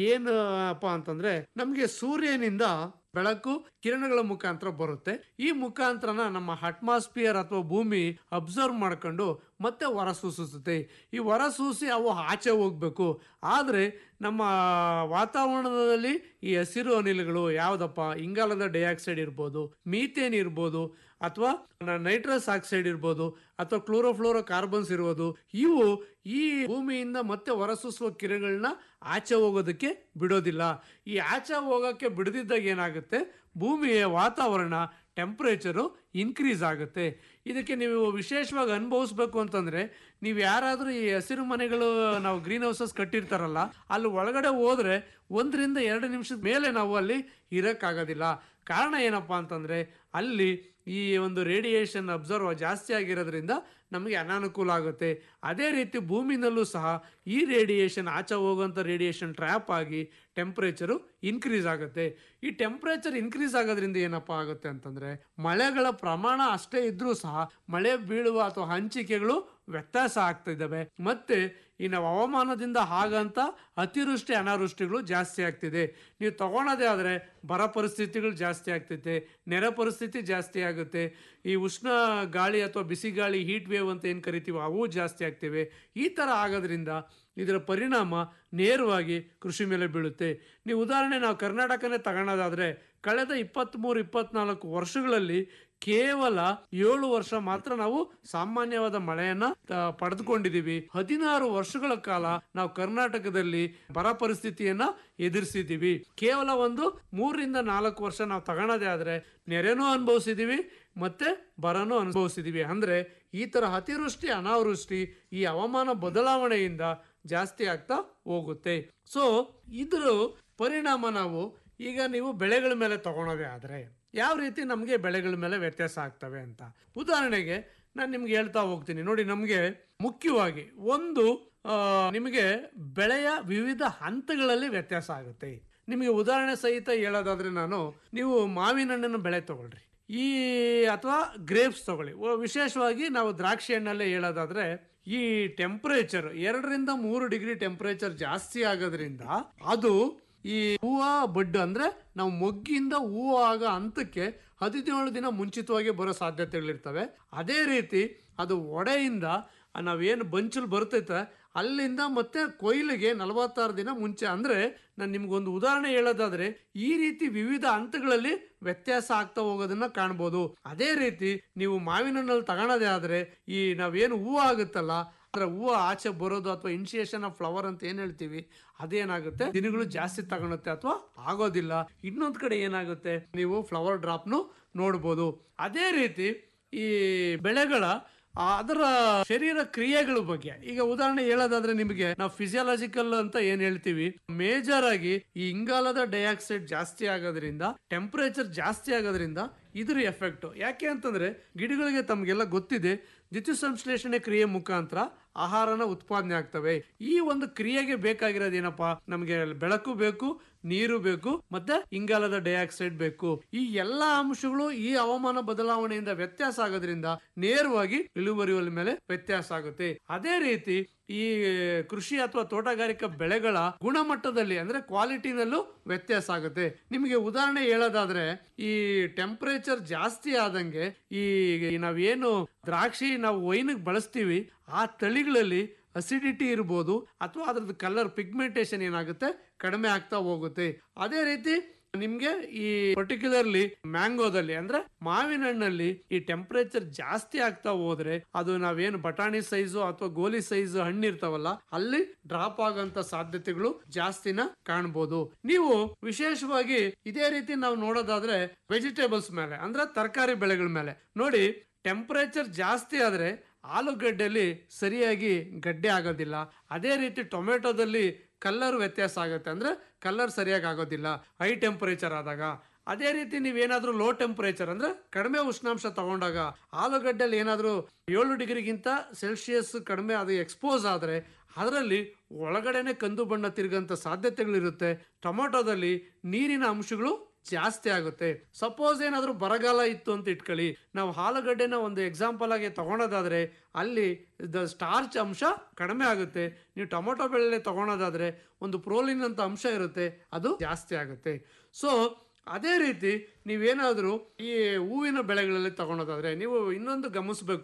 S9: ಏನಪ್ಪ ಅಂತಂದ್ರೆ ನಮಗೆ ಸೂರ್ಯನಿಂದ ಬೆಳಕು ಕಿರಣಗಳ ಮುಖಾಂತರ ಬರುತ್ತೆ ಈ ಮುಖಾಂತರನ ನಮ್ಮ ಅಟ್ಮಾಸ್ಫಿಯರ್ ಅಥವಾ ಭೂಮಿ ಅಬ್ಸರ್ವ್ ಮಾಡ್ಕೊಂಡು ಮತ್ತೆ ಹೊರ ಸೂಸುತ್ತೆ ಈ ಹೊರ ಸೂಸಿ ಅವು ಆಚೆ ಹೋಗಬೇಕು ಆದರೆ ನಮ್ಮ ವಾತಾವರಣದಲ್ಲಿ ಈ ಹಸಿರು ಅನಿಲಗಳು ಯಾವುದಪ್ಪ ಇಂಗಾಲದ ಡೈಆಕ್ಸೈಡ್ ಇರ್ಬೋದು ಮೀಥೇನ್ ಇರ್ಬೋದು ಅಥವಾ ನೈಟ್ರಸ್ ಆಕ್ಸೈಡ್ ಇರ್ಬೋದು ಅಥವಾ ಕ್ಲೋರೋಫ್ಲೋರೋ ಕಾರ್ಬನ್ಸ್ ಇರ್ಬೋದು ಇವು ಈ ಭೂಮಿಯಿಂದ ಮತ್ತೆ ಹೊರಸೂಸುವ ಕಿರಣಗಳನ್ನ ಆಚೆ ಹೋಗೋದಕ್ಕೆ ಬಿಡೋದಿಲ್ಲ ಈ ಆಚೆ ಹೋಗೋಕ್ಕೆ ಬಿಡದಿದ್ದಾಗ ಏನಾಗುತ್ತೆ ಭೂಮಿಯ ವಾತಾವರಣ ಟೆಂಪ್ರೇಚರು ಇನ್ಕ್ರೀಸ್ ಆಗುತ್ತೆ ಇದಕ್ಕೆ ನೀವು ವಿಶೇಷವಾಗಿ ಅನುಭವಿಸ್ಬೇಕು ಅಂತಂದರೆ ನೀವು ಯಾರಾದರೂ ಈ ಹಸಿರು ಮನೆಗಳು ನಾವು ಗ್ರೀನ್ ಹೌಸಸ್ ಕಟ್ಟಿರ್ತಾರಲ್ಲ ಅಲ್ಲಿ ಒಳಗಡೆ ಹೋದರೆ ಒಂದರಿಂದ ಎರಡು ನಿಮಿಷದ ಮೇಲೆ ನಾವು ಅಲ್ಲಿ ಇರೋಕ್ಕಾಗೋದಿಲ್ಲ ಕಾರಣ ಏನಪ್ಪ ಅಂತಂದರೆ ಅಲ್ಲಿ ಈ ಒಂದು ರೇಡಿಯೇಷನ್ ಅಬ್ಸರ್ವ್ ಜಾಸ್ತಿ ಆಗಿರೋದ್ರಿಂದ ನಮಗೆ ಅನಾನುಕೂಲ ಆಗುತ್ತೆ ಅದೇ ರೀತಿ ಭೂಮಿನಲ್ಲೂ ಸಹ ಈ ರೇಡಿಯೇಷನ್ ಆಚೆ ಹೋಗುವಂಥ ರೇಡಿಯೇಷನ್ ಟ್ರ್ಯಾಪ್ ಆಗಿ ಟೆಂಪ್ರೇಚರು ಇನ್ಕ್ರೀಸ್ ಆಗುತ್ತೆ ಈ ಟೆಂಪ್ರೇಚರ್ ಇನ್ಕ್ರೀಸ್ ಆಗೋದ್ರಿಂದ ಏನಪ್ಪ ಆಗುತ್ತೆ ಅಂತಂದರೆ ಮಳೆಗಳ ಪ್ರಮಾಣ ಅಷ್ಟೇ ಇದ್ರೂ ಸಹ ಮಳೆ ಬೀಳುವ ಅಥವಾ ಹಂಚಿಕೆಗಳು ವ್ಯತ್ಯಾಸ ಆಗ್ತಾ ಇದ್ದಾವೆ ಮತ್ತೆ ಈ ನಾವು ಹವಾಮಾನದಿಂದ ಹಾಗಂತ ಅತಿವೃಷ್ಟಿ ಅನಾವೃಷ್ಟಿಗಳು ಜಾಸ್ತಿ ಆಗ್ತಿದೆ ನೀವು ತಗೊಳೋದೇ ಆದರೆ ಬರ ಪರಿಸ್ಥಿತಿಗಳು ಜಾಸ್ತಿ ಆಗ್ತೈತೆ ನೆರೆ ಪರಿಸ್ಥಿತಿ ಜಾಸ್ತಿ ಆಗುತ್ತೆ ಈ ಉಷ್ಣ ಗಾಳಿ ಅಥವಾ ಬಿಸಿ ಗಾಳಿ ಹೀಟ್ ವೇವ್ ಅಂತ ಏನು ಕರಿತೀವೋ ಅವು ಜಾಸ್ತಿ ಆಗ್ತಿವೆ ಈ ಥರ ಆಗೋದ್ರಿಂದ ಇದರ ಪರಿಣಾಮ ನೇರವಾಗಿ ಕೃಷಿ ಮೇಲೆ ಬೀಳುತ್ತೆ ನೀವು ಉದಾಹರಣೆ ನಾವು ಕರ್ನಾಟಕನೇ ತಗೊಳ್ಳೋದಾದರೆ ಕಳೆದ ಇಪ್ಪತ್ತ್ಮೂರು ಇಪ್ಪತ್ನಾಲ್ಕು ವರ್ಷಗಳಲ್ಲಿ ಕೇವಲ ಏಳು ವರ್ಷ ಮಾತ್ರ ನಾವು ಸಾಮಾನ್ಯವಾದ ಮಳೆಯನ್ನ ಆ, ಪಡೆದುಕೊಂಡಿದ್ದೀವಿ ಹದಿನಾರು ವರ್ಷಗಳ ಕಾಲ ನಾವು ಕರ್ನಾಟಕದಲ್ಲಿ ಬರ ಪರಿಸ್ಥಿತಿಯನ್ನ ಎದುರಿಸಿದ್ದೀವಿ ಕೇವಲ ಒಂದು ಮೂರರಿಂದ ನಾಲ್ಕು ವರ್ಷ ನಾವು ತಗೊಳ್ಳೋದೇ ಆದ್ರೆ ನೆರೆನೂ ಅನುಭವಿಸಿದೀವಿ ಮತ್ತೆ ಬರನೂ ಅನುಭವಿಸಿದೀವಿ ಅಂದ್ರೆ ಈ ತರ ಅತಿವೃಷ್ಟಿ ಅನಾವೃಷ್ಟಿ ಈ ಹವಾಮಾನ ಬದಲಾವಣೆಯಿಂದ ಜಾಸ್ತಿ ಆಗ್ತಾ ಹೋಗುತ್ತೆ ಸೊ ಇದ್ರ ಪರಿಣಾಮ ನಾವು ಈಗ ನೀವು ಬೆಳೆಗಳ ಮೇಲೆ ತಗೊಳೋದೇ ಆದರೆ ಯಾವ ರೀತಿ ನಮಗೆ ಬೆಳೆಗಳ ಮೇಲೆ ವ್ಯತ್ಯಾಸ ಆಗ್ತವೆ ಅಂತ ಉದಾಹರಣೆಗೆ ನಾನು ನಿಮ್ಗೆ ಹೇಳ್ತಾ ಹೋಗ್ತೀನಿ ನೋಡಿ ನಮಗೆ ಮುಖ್ಯವಾಗಿ ಒಂದು ಆ, ನಿಮಗೆ ಬೆಳೆಯ ವಿವಿಧ ಹಂತಗಳಲ್ಲಿ ವ್ಯತ್ಯಾಸ ಆಗುತ್ತೆ ನಿಮಗೆ ಉದಾಹರಣೆ ಸಹಿತ ಹೇಳೋದಾದ್ರೆ ನಾನು ನೀವು ಮಾವಿನ ಹಣ್ಣನ್ನು ಬೆಳೆ ತಗೊಳ್ರಿ ಈ ಅಥವಾ ಗ್ರೇಪ್ಸ್ ತಗೊಳ್ಳಿ ಓ, ವಿಶೇಷವಾಗಿ ನಾವು ದ್ರಾಕ್ಷಿ ಹಣ್ಣಲ್ಲೇ ಹೇಳೋದಾದ್ರೆ ಈ ಟೆಂಪರೇಚರ್ ಎರಡರಿಂದ ಮೂರು ಡಿಗ್ರಿ ಟೆಂಪರೇಚರ್ ಜಾಸ್ತಿ ಆಗೋದ್ರಿಂದ ಅದು ಈ ಹೂವು ಬಡ್ಡು ಅಂದ್ರೆ ನಾವು ಮೊಗ್ಗಿಂದ ಹೂವು ಆಗೋ ಹಂತಕ್ಕೆ ಹದಿನೇಳು ದಿನ ಮುಂಚಿತವಾಗಿ ಬರೋ ಸಾಧ್ಯತೆಗಳಿರ್ತವೆ ಅದೇ ರೀತಿ ಅದು ಒಡೆಯಿಂದ ಆ ನಾವೇನು ಬಂಚಲು ಬರ್ತೈತೆ ಅಲ್ಲಿಂದ ಮತ್ತೆ ಕೊಯ್ಲಿಗೆ ನಲವತ್ತಾರು ದಿನ ಮುಂಚೆ ಅಂದ್ರೆ ನಾನು ನಿಮ್ಗೊಂದು ಉದಾಹರಣೆ ಹೇಳೋದಾದ್ರೆ ಈ ರೀತಿ ವಿವಿಧ ಹಂತಗಳಲ್ಲಿ ವ್ಯತ್ಯಾಸ ಆಗ್ತಾ ಹೋಗೋದನ್ನ ಕಾಣ್ಬೋದು ಅದೇ ರೀತಿ ನೀವು ಮಾವಿನ ಹಣ್ಣಲ್ಲಿ ತಗೊಳೋದೇ ಆದ್ರೆ ಈ ನಾವೇನು ಹೂವು ಆಗುತ್ತಲ್ಲ ಅಂದ್ರೆ ಹೂವು ಆಚೆ ಬರೋದು ಅಥವಾ ಇನಿಷಿಯೇಷನ್ ಆಫ್ ಫ್ಲವರ್ ಅಂತ ಏನ್ ಹೇಳ್ತೀವಿ ಅದೇನಾಗುತ್ತೆ ದಿನಗಳು ಜಾಸ್ತಿ ತಗೊಳುತ್ತೆ ಅಥವಾ ಆಗೋದಿಲ್ಲ ಇನ್ನೊಂದ್ ಕಡೆ ಏನಾಗುತ್ತೆ ನೀವು ಫ್ಲವರ್ ಡ್ರಾಪ್ನು ನೋಡ್ಬೋದು ಅದೇ ರೀತಿ ಈ ಬೆಳೆಗಳ ಆ, ಅದರ ಶರೀರ ಕ್ರಿಯೆಗಳ ಬಗ್ಗೆ ಈಗ ಉದಾಹರಣೆ ಹೇಳೋದಾದ್ರೆ ನಿಮಗೆ ನಾವು ಫಿಸಿಯಾಲಜಿಕಲ್ ಅಂತ ಏನ್ ಹೇಳ್ತೀವಿ ಮೇಜರ್ ಆಗಿ ಈ ಇಂಗಾಲದ ಡೈಆಕ್ಸೈಡ್ ಜಾಸ್ತಿ ಆಗೋದ್ರಿಂದ ಟೆಂಪರೇಚರ್ ಜಾಸ್ತಿ ಆಗೋದ್ರಿಂದ ಇದ್ರ ಎಫೆಕ್ಟ್ ಯಾಕೆ ಅಂತಂದ್ರೆ ಗಿಡಗಳಿಗೆ ತಮಗೆಲ್ಲ ಗೊತ್ತಿದೆ ದ್ಯುತಿ ಸಂಶ್ಲೇಷಣೆ ಕ್ರಿಯೆ ಮುಖಾಂತರ ಆಹಾರನ ಉತ್ಪಾದನೆ ಆಗ್ತವೆ ಈ ಒಂದು ಕ್ರಿಯೆಗೆ ಬೇಕಾಗಿರೋದೇನಪ್ಪ ನಮಗೆ ಬೆಳಕು ಬೇಕು ನೀರು ಬೇಕು ಮತ್ತೆ ಇಂಗಾಲದ ಡೈಆಕ್ಸೈಡ್ ಬೇಕು ಈ ಎಲ್ಲಾ ಅಂಶಗಳು ಈ ಹವಾಮಾನ ಬದಲಾವಣೆಯಿಂದ ವ್ಯತ್ಯಾಸ ಆಗೋದ್ರಿಂದ ನೇರವಾಗಿ ಇಳುವರಿ ಮೇಲೆ ವ್ಯತ್ಯಾಸ ಆಗುತ್ತೆ ಅದೇ ರೀತಿ ಈ ಕೃಷಿ ಅಥವಾ ತೋಟಗಾರಿಕಾ ಬೆಳೆಗಳ ಗುಣಮಟ್ಟದಲ್ಲಿ ಅಂದ್ರೆ ಕ್ವಾಲಿಟಿನಲ್ಲೂ ವ್ಯತ್ಯಾಸ ಆಗುತ್ತೆ ನಿಮಗೆ ಉದಾಹರಣೆ ಹೇಳೋದಾದ್ರೆ ಈ ಟೆಂಪರೇಚರ್ ಜಾಸ್ತಿ ಆದಂಗೆ ಈ ನಾವೇನು ದ್ರಾಕ್ಷಿ ನಾವು ವೈನಿಗೆ ಬಳಸ್ತೀವಿ ಆ ತಳಿಗಳಲ್ಲಿ ಅಸಿಡಿಟಿ ಇರ್ಬೋದು ಅಥವಾ ಅದ್ರದ್ದು ಕಲರ್ ಪಿಗ್ಮೆಂಟೇಶನ್ ಏನಾಗುತ್ತೆ ಕಡಿಮೆ ಆಗ್ತಾ ಹೋಗುತ್ತೆ ಅದೇ ರೀತಿ ನಿಮ್ಗೆ ಈ ಪರ್ಟಿಕ್ಯುಲರ್ಲಿ ಮ್ಯಾಂಗೋದಲ್ಲಿ ಅಂದ್ರೆ ಮಾವಿನ ಹಣ್ಣಲ್ಲಿ ಈ ಟೆಂಪರೇಚರ್ ಜಾಸ್ತಿ ಆಗ್ತಾ ಹೋದ್ರೆ ಅದು ನಾವೇನು ಬಟಾಣಿ ಸೈಜು ಅಥವಾ ಗೋಲಿ ಸೈಜ್ ಹಣ್ಣು ಇರ್ತಾವಲ್ಲ ಅಲ್ಲಿ ಡ್ರಾಪ್ ಆಗಂತ ಸಾಧ್ಯತೆಗಳು ಜಾಸ್ತಿನ ಕಾಣ್ಬೋದು ನೀವು ವಿಶೇಷವಾಗಿ ಇದೇ ರೀತಿ ನಾವು ನೋಡೋದಾದ್ರೆ ವೆಜಿಟೇಬಲ್ಸ್ ಮೇಲೆ ಅಂದ್ರೆ ತರಕಾರಿ ಬೆಳೆಗಳ ಮೇಲೆ ನೋಡಿ ಟೆಂಪರೇಚರ್ ಜಾಸ್ತಿ ಆದ್ರೆ ಆಲೂಗಡ್ಡೆಯಲ್ಲಿ ಸರಿಯಾಗಿ ಗಡ್ಡೆ ಆಗೋದಿಲ್ಲ ಅದೇ ರೀತಿ ಟೊಮೆಟೊದಲ್ಲಿ ಕಲರ್ ವ್ಯತ್ಯಾಸ ಆಗುತ್ತೆ ಅಂದ್ರೆ ಕಲರ್ ಸರಿಯಾಗಿ ಆಗೋದಿಲ್ಲ ಹೈ ಟೆಂಪರೇಚರ್ ಆದಾಗ ಅದೇ ರೀತಿ ನೀವೇನಾದ್ರೂ ಲೋ ಟೆಂಪರೇಚರ್ ಅಂದ್ರೆ ಕಡಿಮೆ ಉಷ್ಣಾಂಶ ತಗೊಂಡಾಗ ಆಲೂಗಡ್ಡೆಯಲ್ಲಿ ಏನಾದ್ರೂ ಏಳು ಡಿಗ್ರಿಗಿಂತ ಸೆಲ್ಸಿಯಸ್ ಕಡಿಮೆ ಅದು ಎಕ್ಸ್ಪೋಸ್ ಆದ್ರೆ ಅದರಲ್ಲಿ ಒಳಗಡೆನೆ ಕಂದು ಬಣ್ಣ ತಿರುಗಂತ ಸಾಧ್ಯತೆಗಳಿರುತ್ತೆ ಟೊಮೊಟೊದಲ್ಲಿ ನೀರಿನ ಅಂಶಗಳು ಜಾಸ್ತಿ ಆಗುತ್ತೆ ಸಪೋಸ್ ಏನಾದರೂ ಬರಗಾಲ ಇತ್ತು ಅಂತ ಇಟ್ಕೊಳ್ಳಿ ನಾವು ಆಲೂಗಡ್ಡೆನ ಒಂದು ಎಕ್ಸಾಂಪಲ್ ಆಗಿ ತಗೊಳೋದಾದ್ರೆ ಅಲ್ಲಿ ದ ಸ್ಟಾರ್ಚ್ ಅಂಶ ಕಡಿಮೆ ಆಗುತ್ತೆ ನೀವು ಟೊಮೊಟೊ ಬೆಳೆ ತಗೊಳೋದಾದ್ರೆ ಒಂದು ಪ್ರೋಲಿನ್ ಅಂತ ಅಂಶ ಇರುತ್ತೆ ಅದು ಜಾಸ್ತಿ ಆಗುತ್ತೆ ಸೊ ಅದೇ ರೀತಿ ನೀವೇನಾದರೂ ಈ ಹೂವಿನ ಬೆಳೆಗಳಲ್ಲಿ ತಗೊಳೋದಾದ್ರೆ ನೀವು ಇನ್ನೊಂದು ಗಮನಿಸಬೇಕು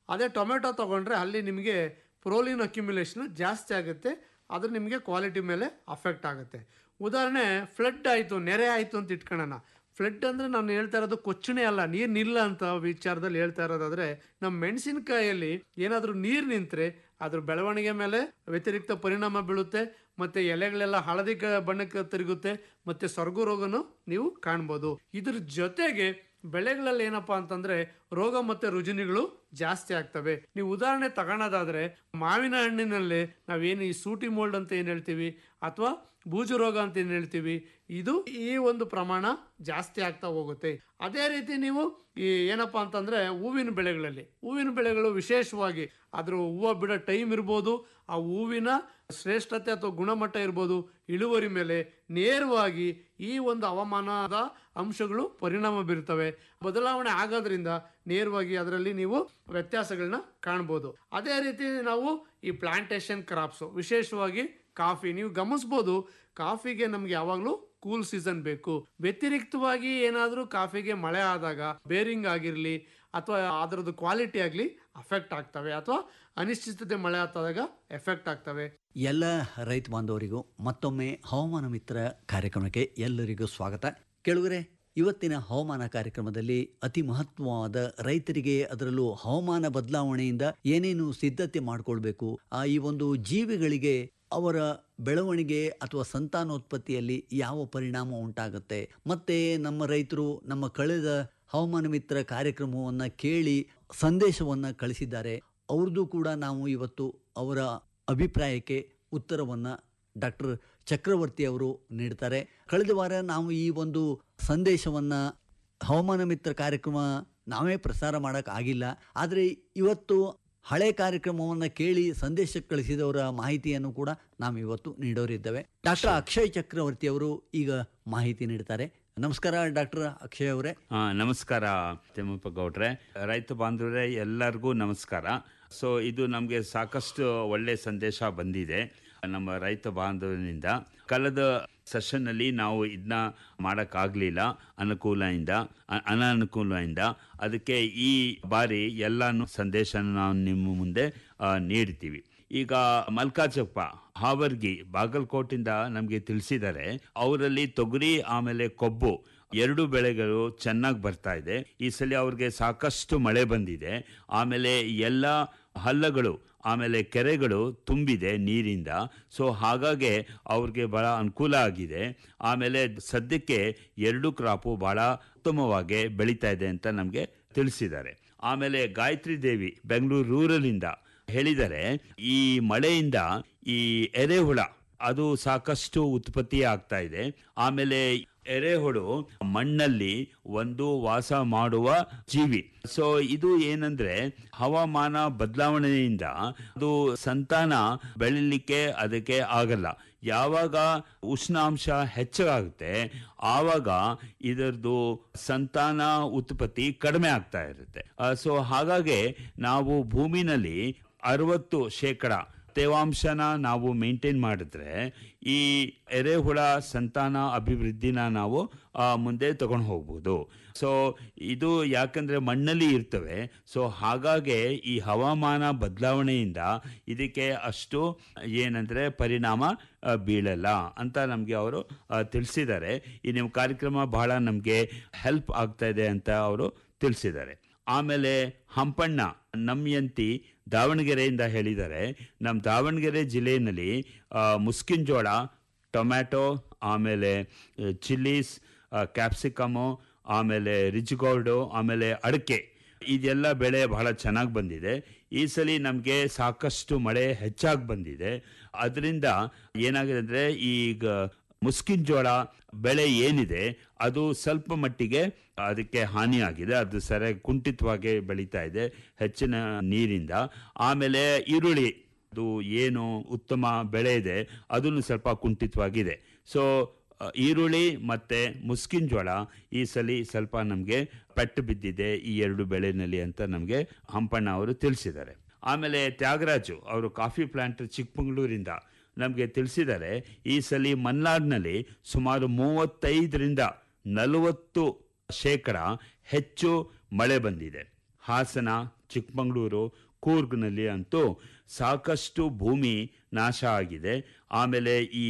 S9: ಅದೇ ಟೊಮೆಟೊ ತೊಗೊಂಡ್ರೆ ಅಲ್ಲಿ ನಿಮಗೆ ಪ್ರೋಲಿನ್ ಅಕ್ಯುಮುಲೇಷನ್ ಜಾಸ್ತಿ ಆಗುತ್ತೆ ಅದು ನಿಮಗೆ ಕ್ವಾಲಿಟಿ ಮೇಲೆ ಅಫೆಕ್ಟ್ ಆಗುತ್ತೆ ಉದಾಹರಣೆ ಫ್ಲಡ್ ಆಯಿತು ನೆರೆ ಆಯಿತು ಅಂತ ಇಟ್ಕೊಳ್ಳೋಣ ಫ್ಲಡ್ ಅಂದರೆ ನಾನು ಹೇಳ್ತಾ ಇರೋದು ಕೊಚ್ಚಣೆ ಅಲ್ಲ ನೀರು ನಿಲ್ಲ ಅಂತ ವಿಚಾರದಲ್ಲಿ ಹೇಳ್ತಾ ಇರೋದಾದ್ರೆ ನಮ್ಮ ಮೆಣಸಿನಕಾಯಲ್ಲಿ ಏನಾದರೂ ನೀರು ನಿಂತರೆ ಅದ್ರ ಬೆಳವಣಿಗೆ ಮೇಲೆ ವ್ಯತಿರಿಕ್ತ ಪರಿಣಾಮ ಬೀಳುತ್ತೆ ಮತ್ತು ಎಲೆಗಳೆಲ್ಲ ಹಳದಿ ಕ- ಬಣ್ಣಕ್ಕೆ ತಿರುಗುತ್ತೆ ಮತ್ತು ಸೊರಗು ರೋಗನು ನೀವು ಕಾಣ್ಬೋದು ಇದ್ರ ಜೊತೆಗೆ ಬೆಳೆಗಳಲ್ಲಿ ಏನಪ್ಪಾ ಅಂತಂದ್ರೆ ರೋಗ ಮತ್ತೆ ರುಜಿನಿಗಳು ಜಾಸ್ತಿ ಆಗ್ತವೆ ನೀವು ಉದಾಹರಣೆ ತಗೊಳೋದಾದ್ರೆ ಮಾವಿನ ಹಣ್ಣಿನಲ್ಲಿ ನಾವೇನು ಈ ಸೂಟಿ ಮೋಲ್ಡ್ ಅಂತ ಏನು ಹೇಳ್ತೀವಿ ಅಥವಾ ಬೂಜು ರೋಗ ಅಂತ ಏನು ಹೇಳ್ತೀವಿ ಇದು ಈ ಒಂದು ಪ್ರಮಾಣ ಜಾಸ್ತಿ ಆಗ್ತಾ ಹೋಗುತ್ತೆ ಅದೇ ರೀತಿ ನೀವು ಈ ಏನಪ್ಪಾ ಅಂತಂದ್ರೆ ಹೂವಿನ ಬೆಳೆಗಳಲ್ಲಿ ಹೂವಿನ ಬೆಳೆಗಳು ವಿಶೇಷವಾಗಿ ಅದ್ರ ಹೂವು ಬಿಡೋ ಟೈಮ್ ಇರ್ಬೋದು ಆ ಹೂವಿನ ಶ್ರೇಷ್ಠತೆ ಅಥವಾ ಗುಣಮಟ್ಟ ಇರ್ಬೋದು ಇಳುವರಿ ಮೇಲೆ ನೇರವಾಗಿ ಈ ಒಂದು ಹವಾಮಾನದ ಅಂಶಗಳು ಪರಿಣಾಮ ಬೀರ್ತವೆ ಬದಲಾವಣೆ ಆಗೋದ್ರಿಂದ ನೇರವಾಗಿ ಅದರಲ್ಲಿ ನೀವು ವ್ಯತ್ಯಾಸಗಳನ್ನ ಕಾಣ್ಬೋದು ಅದೇ ರೀತಿ ನಾವು ಈ ಪ್ಲಾಂಟೇಶನ್ ಕ್ರಾಪ್ಸು ವಿಶೇಷವಾಗಿ ಕಾಫಿ ನೀವು ಗಮನಿಸ್ಬೋದು ಕಾಫಿಗೆ ನಮ್ಗೆ ಯಾವಾಗಲೂ ಕೂಲ್ ಸೀಸನ್ ಬೇಕು ವ್ಯತಿರಿಕ್ತವಾಗಿ ಏನಾದರೂ ಕಾಫಿಗೆ ಮಳೆ ಆದಾಗ ಬೇರಿಂಗ್ ಆಗಿರಲಿ ಅಥವಾ ಅದರದ್ದು ಕ್ವಾಲಿಟಿ ಆಗಲಿ ಅಫೆಕ್ಟ್ ಆಗ್ತವೆ ಅಥವಾ ಅನಿಶ್ಚಿತತೆ ಮಳೆ ಆದಾಗ ಎಫೆಕ್ಟ್ ಆಗ್ತವೆ
S6: ಎಲ್ಲ ರೈತ ಬಾಂಧವರಿಗೂ ಮತ್ತೊಮ್ಮೆ ಹವಾಮಾನ ಮಿತ್ರ ಕಾರ್ಯಕ್ರಮಕ್ಕೆ ಎಲ್ಲರಿಗೂ ಸ್ವಾಗತ ಕೆಳಗರೆ ಇವತ್ತಿನ ಹವಾಮಾನ ಕಾರ್ಯಕ್ರಮದಲ್ಲಿ ಅತಿ ಮಹತ್ವವಾದ ರೈತರಿಗೆ ಅದರಲ್ಲೂ ಹವಾಮಾನ ಬದಲಾವಣೆಯಿಂದ ಏನೇನು ಸಿದ್ಧತೆ ಮಾಡಿಕೊಳ್ಬೇಕು ಆ ಈ ಒಂದು ಜೀವಿಗಳಿಗೆ ಅವರ ಬೆಳವಣಿಗೆ ಅಥವಾ ಸಂತಾನೋತ್ಪತ್ತಿಯಲ್ಲಿ ಯಾವ ಪರಿಣಾಮ ಉಂಟಾಗುತ್ತೆ ಮತ್ತೆ ನಮ್ಮ ರೈತರು ನಮ್ಮ ಕಳೆದ ಹವಾಮಾನ ಮಿತ್ರ ಕಾರ್ಯಕ್ರಮವನ್ನು ಕೇಳಿ ಸಂದೇಶವನ್ನು ಕಳಿಸಿದ್ದಾರೆ ಅವ್ರದ್ದು ಕೂಡ ನಾವು ಇವತ್ತು ಅವರ ಅಭಿಪ್ರಾಯಕ್ಕೆ ಉತ್ತರವನ್ನು ಡಾಕ್ಟರ್ ಚಕ್ರವರ್ತಿ ಅವರು ನೀಡ್ತಾರೆ ಕಳೆದ ವಾರ ನಾವು ಈ ಒಂದು ಸಂದೇಶವನ್ನು ಹವಾಮಾನ ಮಿತ್ರ ಕಾರ್ಯಕ್ರಮ ನಾವೇ ಪ್ರಸಾರ ಮಾಡೋಕ್ಕಾಗಿಲ್ಲ ಆದರೆ ಇವತ್ತು ಹಳೆ ಕಾರ್ಯಕ್ರಮವನ್ನು ಕೇಳಿ ಸಂದೇಶ ಕಳಿಸಿದವರ ಮಾಹಿತಿಯನ್ನು ಕೂಡ ನಾವು ಇವತ್ತು ನೀಡೋರಿದ್ದೇವೆ ಡಾಕ್ಟರ್ ಅಕ್ಷಯ್ ಚಕ್ರವರ್ತಿ ಅವರು ಈಗ ಮಾಹಿತಿ ನೀಡ್ತಾರೆ ನಮಸ್ಕಾರ ಡಾಕ್ಟರ್ ಅಕ್ಷಯ್ ಅವರೇ
S10: ಆ, ನಮಸ್ಕಾರ ತಿಮ್ಮಪ್ಪ ಗೌಡ್ರೆ ರೈತ ಬಾಂಧವರೇ ಎಲ್ಲರಿಗೂ ನಮಸ್ಕಾರ ಸೊ ಇದು ನಮಗೆ ಸಾಕಷ್ಟು ಒಳ್ಳೆ ಸಂದೇಶ ಬಂದಿದೆ ನಮ್ಮ ರೈತ ಬಾಂಧವನಿಂದ ಕಳೆದ ಸೆಷನ್ನಲ್ಲಿ ನಾವು ಇದನ್ನ ಮಾಡೋಕ್ಕಾಗಲಿಲ್ಲ ಅನುಕೂಲದಿಂದ ಅ- ಅನಾನುಕೂಲದಿಂದ ಅದಕ್ಕೆ ಈ ಬಾರಿ ಎಲ್ಲಾನು ಸಂದೇಶನ ನಾವು ನಿಮ್ಮ ಮುಂದೆ ಆ, ನೀಡ್ತೀವಿ ಈಗ ಮಲ್ಕಾಜಪ್ಪ ಹಾವರ್ಗಿ ಬಾಗಲಕೋಟಿಂದ ನಮಗೆ ತಿಳಿಸಿದ್ದಾರೆ ಅವರಲ್ಲಿ ತೊಗರಿ ಆಮೇಲೆ ಕೊಬ್ಬು ಎರಡು ಬೆಳೆಗಳು ಚೆನ್ನಾಗಿ ಬರ್ತಾ ಇದೆ ಈ ಸಲ ಅವ್ರಿಗೆ ಸಾಕಷ್ಟು ಮಳೆ ಬಂದಿದೆ ಆಮೇಲೆ ಎಲ್ಲ ಹಳ್ಳಗಳು ಆಮೇಲೆ ಕೆರೆಗಳು ತುಂಬಿದೆ ನೀರಿಂದ ಸೊ ಹಾಗಾಗಿ ಅವ್ರಿಗೆ ಬಹಳ ಅನುಕೂಲ ಆಗಿದೆ ಆಮೇಲೆ ಸದ್ಯಕ್ಕೆ ಎರಡು ಕ್ರಾಪು ಬಹಳ ಉತ್ತಮವಾಗಿ ಬೆಳೀತಾ ಇದೆ ಅಂತ ನಮಗೆ ತಿಳಿಸಿದ್ದಾರೆ ಆಮೇಲೆ ಗಾಯತ್ರಿ ದೇವಿ ಬೆಂಗಳೂರು ರೂರಲಿಂದ ಹೇಳಿದರೆ ಈ ಮಳೆಯಿಂದ ಈ ಎರೆಹುಳ ಅದು ಸಾಕಷ್ಟು ಉತ್ಪತ್ತಿ ಆಗ್ತಾ ಇದೆ ಆಮೇಲೆ ಎರೆಹುಳು ಮಣ್ಣಲ್ಲಿ ಒಂದು ವಾಸ ಮಾಡುವ ಜೀವಿ ಸೊ ಇದು ಏನಂದ್ರೆ ಹವಾಮಾನ ಬದಲಾವಣೆಯಿಂದ ಅದು ಸಂತಾನ ಬೆಳಿಲಿಕ್ಕೆ ಅದಕ್ಕೆ ಆಗಲ್ಲ ಯಾವಾಗ ಉಷ್ಣಾಂಶ ಹೆಚ್ಚಾಗುತ್ತೆ ಆವಾಗ ಇದರದ್ದು ಸಂತಾನ ಉತ್ಪತ್ತಿ ಕಡಿಮೆ ಆಗ್ತಾ ಇರುತ್ತೆ ಸೊ ಹಾಗಾಗಿ ನಾವು ಭೂಮಿನಲ್ಲಿ ಅರವತ್ತು ಶೇಕಡ ತೇವಾಂಶನ ನಾವು ಮೇಂಟೈನ್ ಮಾಡಿದ್ರೆ ಈ ಎರೆಹುಳ ಸಂತಾನ ಅಭಿವೃದ್ಧಿನ ನಾವು ಆ, ಮುಂದೆ ತಗೊಂಡು ಹೋಗ್ಬೋದು ಸೊ ಇದು ಯಾಕಂದ್ರೆ ಮಣ್ಣಲ್ಲಿ ಇರ್ತವೆ ಸೊ ಹಾಗಾಗಿ ಈ ಹವಾಮಾನ ಬದಲಾವಣೆಯಿಂದ ಇದಕ್ಕೆ ಅಷ್ಟು ಏನಂದ್ರೆ ಪರಿಣಾಮ ಆ, ಬೀಳಲ್ಲ ಅಂತ ನಮಗೆ ಅವರು ತಿಳಿಸಿದ್ದಾರೆ ಈ ನಿಮ್ಮ ಕಾರ್ಯಕ್ರಮ ಬಹಳ ನಮಗೆ ಹೆಲ್ಪ್ ಆಗ್ತಾ ಇದೆ ಅಂತ ಅವರು ತಿಳಿಸಿದ್ದಾರೆ ಆಮೇಲೆ ಹಂಪಣ್ಣ ನಮ್ಯಂತಿ ದಾವಣಗೆರೆಯಿಂದ ಹೇಳಿದ್ದಾರೆ ನಮ್ಮ ದಾವಣಗೆರೆ ಜಿಲ್ಲೆಯಲ್ಲಿ ಆ, ಮುಸ್ಕಿನ್ ಜೋಳ ಟೊಮ್ಯಾಟೊ ಆಮೇಲೆ ಚಿಲ್ಲೀಸ್ ಕ್ಯಾಪ್ಸಿಕಮು ಆಮೇಲೆ ರಿಜ್ಗೋಲ್ಡು ಆಮೇಲೆ ಅಡಿಕೆ ಇದೆಲ್ಲ ಬೆಳೆ ಬಹಳ ಚೆನ್ನಾಗಿ ಬಂದಿದೆ ಈ ಸಲ ನಮಗೆ ಸಾಕಷ್ಟು ಮಳೆ ಹೆಚ್ಚಾಗಿ ಬಂದಿದೆ ಅದರಿಂದ ಏನಾಗಿದೆ ಅಂದರೆ ಈಗ ಮುಸ್ಕಿನ್ ಜೋಳ ಬೆಳೆ ಏನಿದೆ ಅದು ಸ್ವಲ್ಪ ಮಟ್ಟಿಗೆ ಅದಕ್ಕೆ ಹಾನಿಯಾಗಿದೆ ಅದು ಸರಿಯಾಗಿ ಕುಂಠಿತವಾಗಿ ಬೆಳೀತಾ ಇದೆ ಹೆಚ್ಚಿನ ನೀರಿಂದ ಆಮೇಲೆ ಈರುಳ್ಳಿ ಅದು ಏನು ಉತ್ತಮ ಬೆಳೆ ಇದೆ ಅದನ್ನು ಸ್ವಲ್ಪ ಕುಂಠಿತವಾಗಿದೆ ಸೊ ಅ, ಈರುಳ್ಳಿ ಮತ್ತು ಮುಸ್ಕಿನ್ ಜೋಳ ಈ ಸಲ ಸ್ವಲ್ಪ ನಮಗೆ ಪೆಟ್ಟು ಬಿದ್ದಿದೆ ಈ ಎರಡು ಬೆಳೆನಲ್ಲಿ ಅಂತ ನಮಗೆ ಹಂಪಣ್ಣ ಅವರು ತಿಳಿಸಿದ್ದಾರೆ ಆಮೇಲೆ ತ್ಯಾಗರಾಜು ಅವರು ಕಾಫಿ ಪ್ಲಾಂಟ್ ಚಿಕ್ಕಮಗಳೂರಿಂದ ನಮಗೆ ತಿಳಿಸಿದ್ದಾರೆ ಈ ಸಲ ಮಲ್ನಾಡ್ನಲ್ಲಿ ಸುಮಾರು ಮೂವತ್ತೈದರಿಂದ ನಲವತ್ತು ಶೇಕಡ ಹೆಚ್ಚು ಮಳೆ ಬಂದಿದೆ ಹಾಸನ ಚಿಕ್ಕಮಗಳೂರು ಕೂರ್ಗ್ನಲ್ಲಿ ಅಂತೂ ಸಾಕಷ್ಟು ಭೂಮಿ ನಾಶ ಆಗಿದೆ ಆಮೇಲೆ ಈ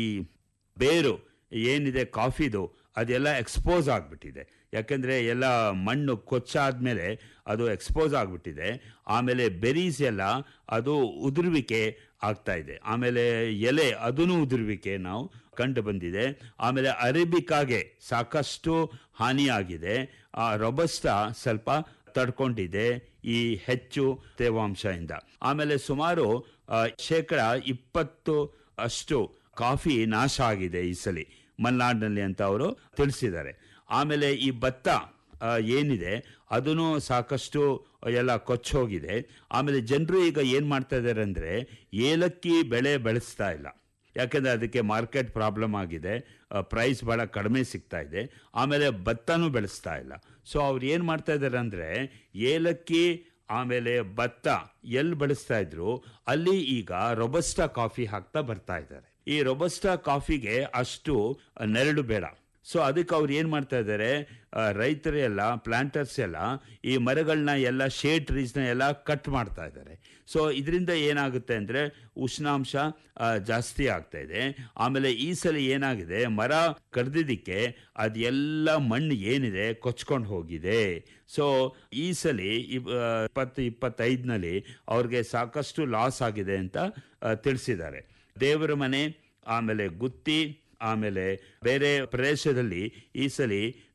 S10: ಬೇರು ಏನಿದೆ ಕಾಫಿದು ಅದೆಲ್ಲ ಎಕ್ಸ್ಪೋಸ್ ಆಗಿಬಿಟ್ಟಿದೆ ಯಾಕೆಂದರೆ ಎಲ್ಲ ಮಣ್ಣು ಕೊಚ್ಚಾದ್ಮೇಲೆ ಅದು ಎಕ್ಸ್ಪೋಸ್ ಆಗಿಬಿಟ್ಟಿದೆ ಆಮೇಲೆ ಬೆರೀಸ್ ಎಲ್ಲ ಅದು ಉದುರುವಿಕೆ ಆಗ್ತಾ ಇದೆ ಆಮೇಲೆ ಎಲೆ ಅದೂ ಉದುರುವಿಕೆ ನಾವು ಕಂಡು ಬಂದಿದೆ ಆಮೇಲೆ ಅರೇಬಿಕಾಗೆ ಸಾಕಷ್ಟು ಹಾನಿಯಾಗಿದೆ ಆ ರೊಬಸ್ಟಾ ಸ್ವಲ್ಪ ತಡ್ಕೊಂಡಿದೆ ಈ ಹೆಚ್ಚು ತೇವಾಂಶದಿಂದ ಆಮೇಲೆ ಸುಮಾರು ಆ, ಶೇಕಡ ಇಪ್ಪತ್ತು ಅಷ್ಟು ಕಾಫಿ ನಾಶ ಆಗಿದೆ ಈ ಸಲ ಮಲೆನಾಡಿನಲ್ಲಿ ಅಂತ ಅವರು ತಿಳಿಸಿದ್ದಾರೆ ಆಮೇಲೆ ಈ ಭತ್ತ ಆ, ಏನಿದೆ ಅದೂ ಸಾಕಷ್ಟು ಎಲ್ಲ ಕೊಚ್ಚೋಗಿದೆ ಆಮೇಲೆ ಜನರು ಈಗ ಏನು ಮಾಡ್ತಾ ಇದ್ದಾರೆ ಅಂದರೆ ಏಲಕ್ಕಿ ಬೆಳೆ ಬೆಳೆಸ್ತಾ ಇಲ್ಲ ಯಾಕೆಂದರೆ ಅದಕ್ಕೆ ಮಾರ್ಕೆಟ್ ಪ್ರಾಬ್ಲಮ್ ಆಗಿದೆ ಪ್ರೈಸ್ ಭಾಳ ಕಡಿಮೆ ಸಿಗ್ತಾ ಇದೆ ಆಮೇಲೆ ಭತ್ತನೂ ಬೆಳೆಸ್ತಾ ಇಲ್ಲ ಸೊ ಅವ್ರು ಏನು ಮಾಡ್ತಾ ಇದ್ದಾರೆ ಅಂದರೆ ಏಲಕ್ಕಿ ಆಮೇಲೆ ಭತ್ತ ಎಲ್ಲಿ ಬೆಳೆಸ್ತಾ ಇದ್ರು ಅಲ್ಲಿ ಈಗ ರೊಬಸ್ಟಾ ಕಾಫಿ ಹಾಕ್ತಾ ಬರ್ತಾ ಇದ್ದಾರೆ ಈ ರೊಬಸ್ಟಾ ಕಾಫಿಗೆ ಅಷ್ಟು ನೆರಳು ಬೇಡ ಸೊ ಅದಕ್ಕೆ ಅವ್ರು ಏನು ಮಾಡ್ತಾ ಇದ್ದಾರೆ ರೈತರು ಎಲ್ಲ ಪ್ಲಾಂಟರ್ಸ್ ಎಲ್ಲ ಈ ಮರಗಳನ್ನ ಎಲ್ಲ ಶೇಡ್ ಟ್ರೀಸ್ನ ಎಲ್ಲ ಕಟ್ ಮಾಡ್ತಾ ಇದ್ದಾರೆ ಸೊ ಇದರಿಂದ ಏನಾಗುತ್ತೆ ಅಂದರೆ ಉಷ್ಣಾಂಶ ಆ, ಜಾಸ್ತಿ ಆಗ್ತಾ ಇದೆ ಆಮೇಲೆ ಈ ಸಲ ಏನಾಗಿದೆ ಮರ ಕಡ್ದಿದ್ದಕ್ಕೆ ಅದೆಲ್ಲ ಮಣ್ಣು ಏನಿದೆ ಕೊಚ್ಕೊಂಡು ಹೋಗಿದೆ ಸೊ ಈ ಸಲ ಇಪ್- ಆ, ಇಪ್ಪತ್ತು ಇಪ್ಪತ್ತೈದನಲ್ಲಿ ಅವ್ರಿಗೆ ಸಾಕಷ್ಟು ಲಾಸ್ ಆಗಿದೆ ಅಂತ ಆ, ತಿಳಿಸಿದ್ದಾರೆ ದೇವರ ಮನೆ ಆಮೇಲೆ ಗುತ್ತಿ ಆಮೇಲೆ ಬೇರೆ ಪ್ರದೇಶದಲ್ಲಿ ಈ ಸಲ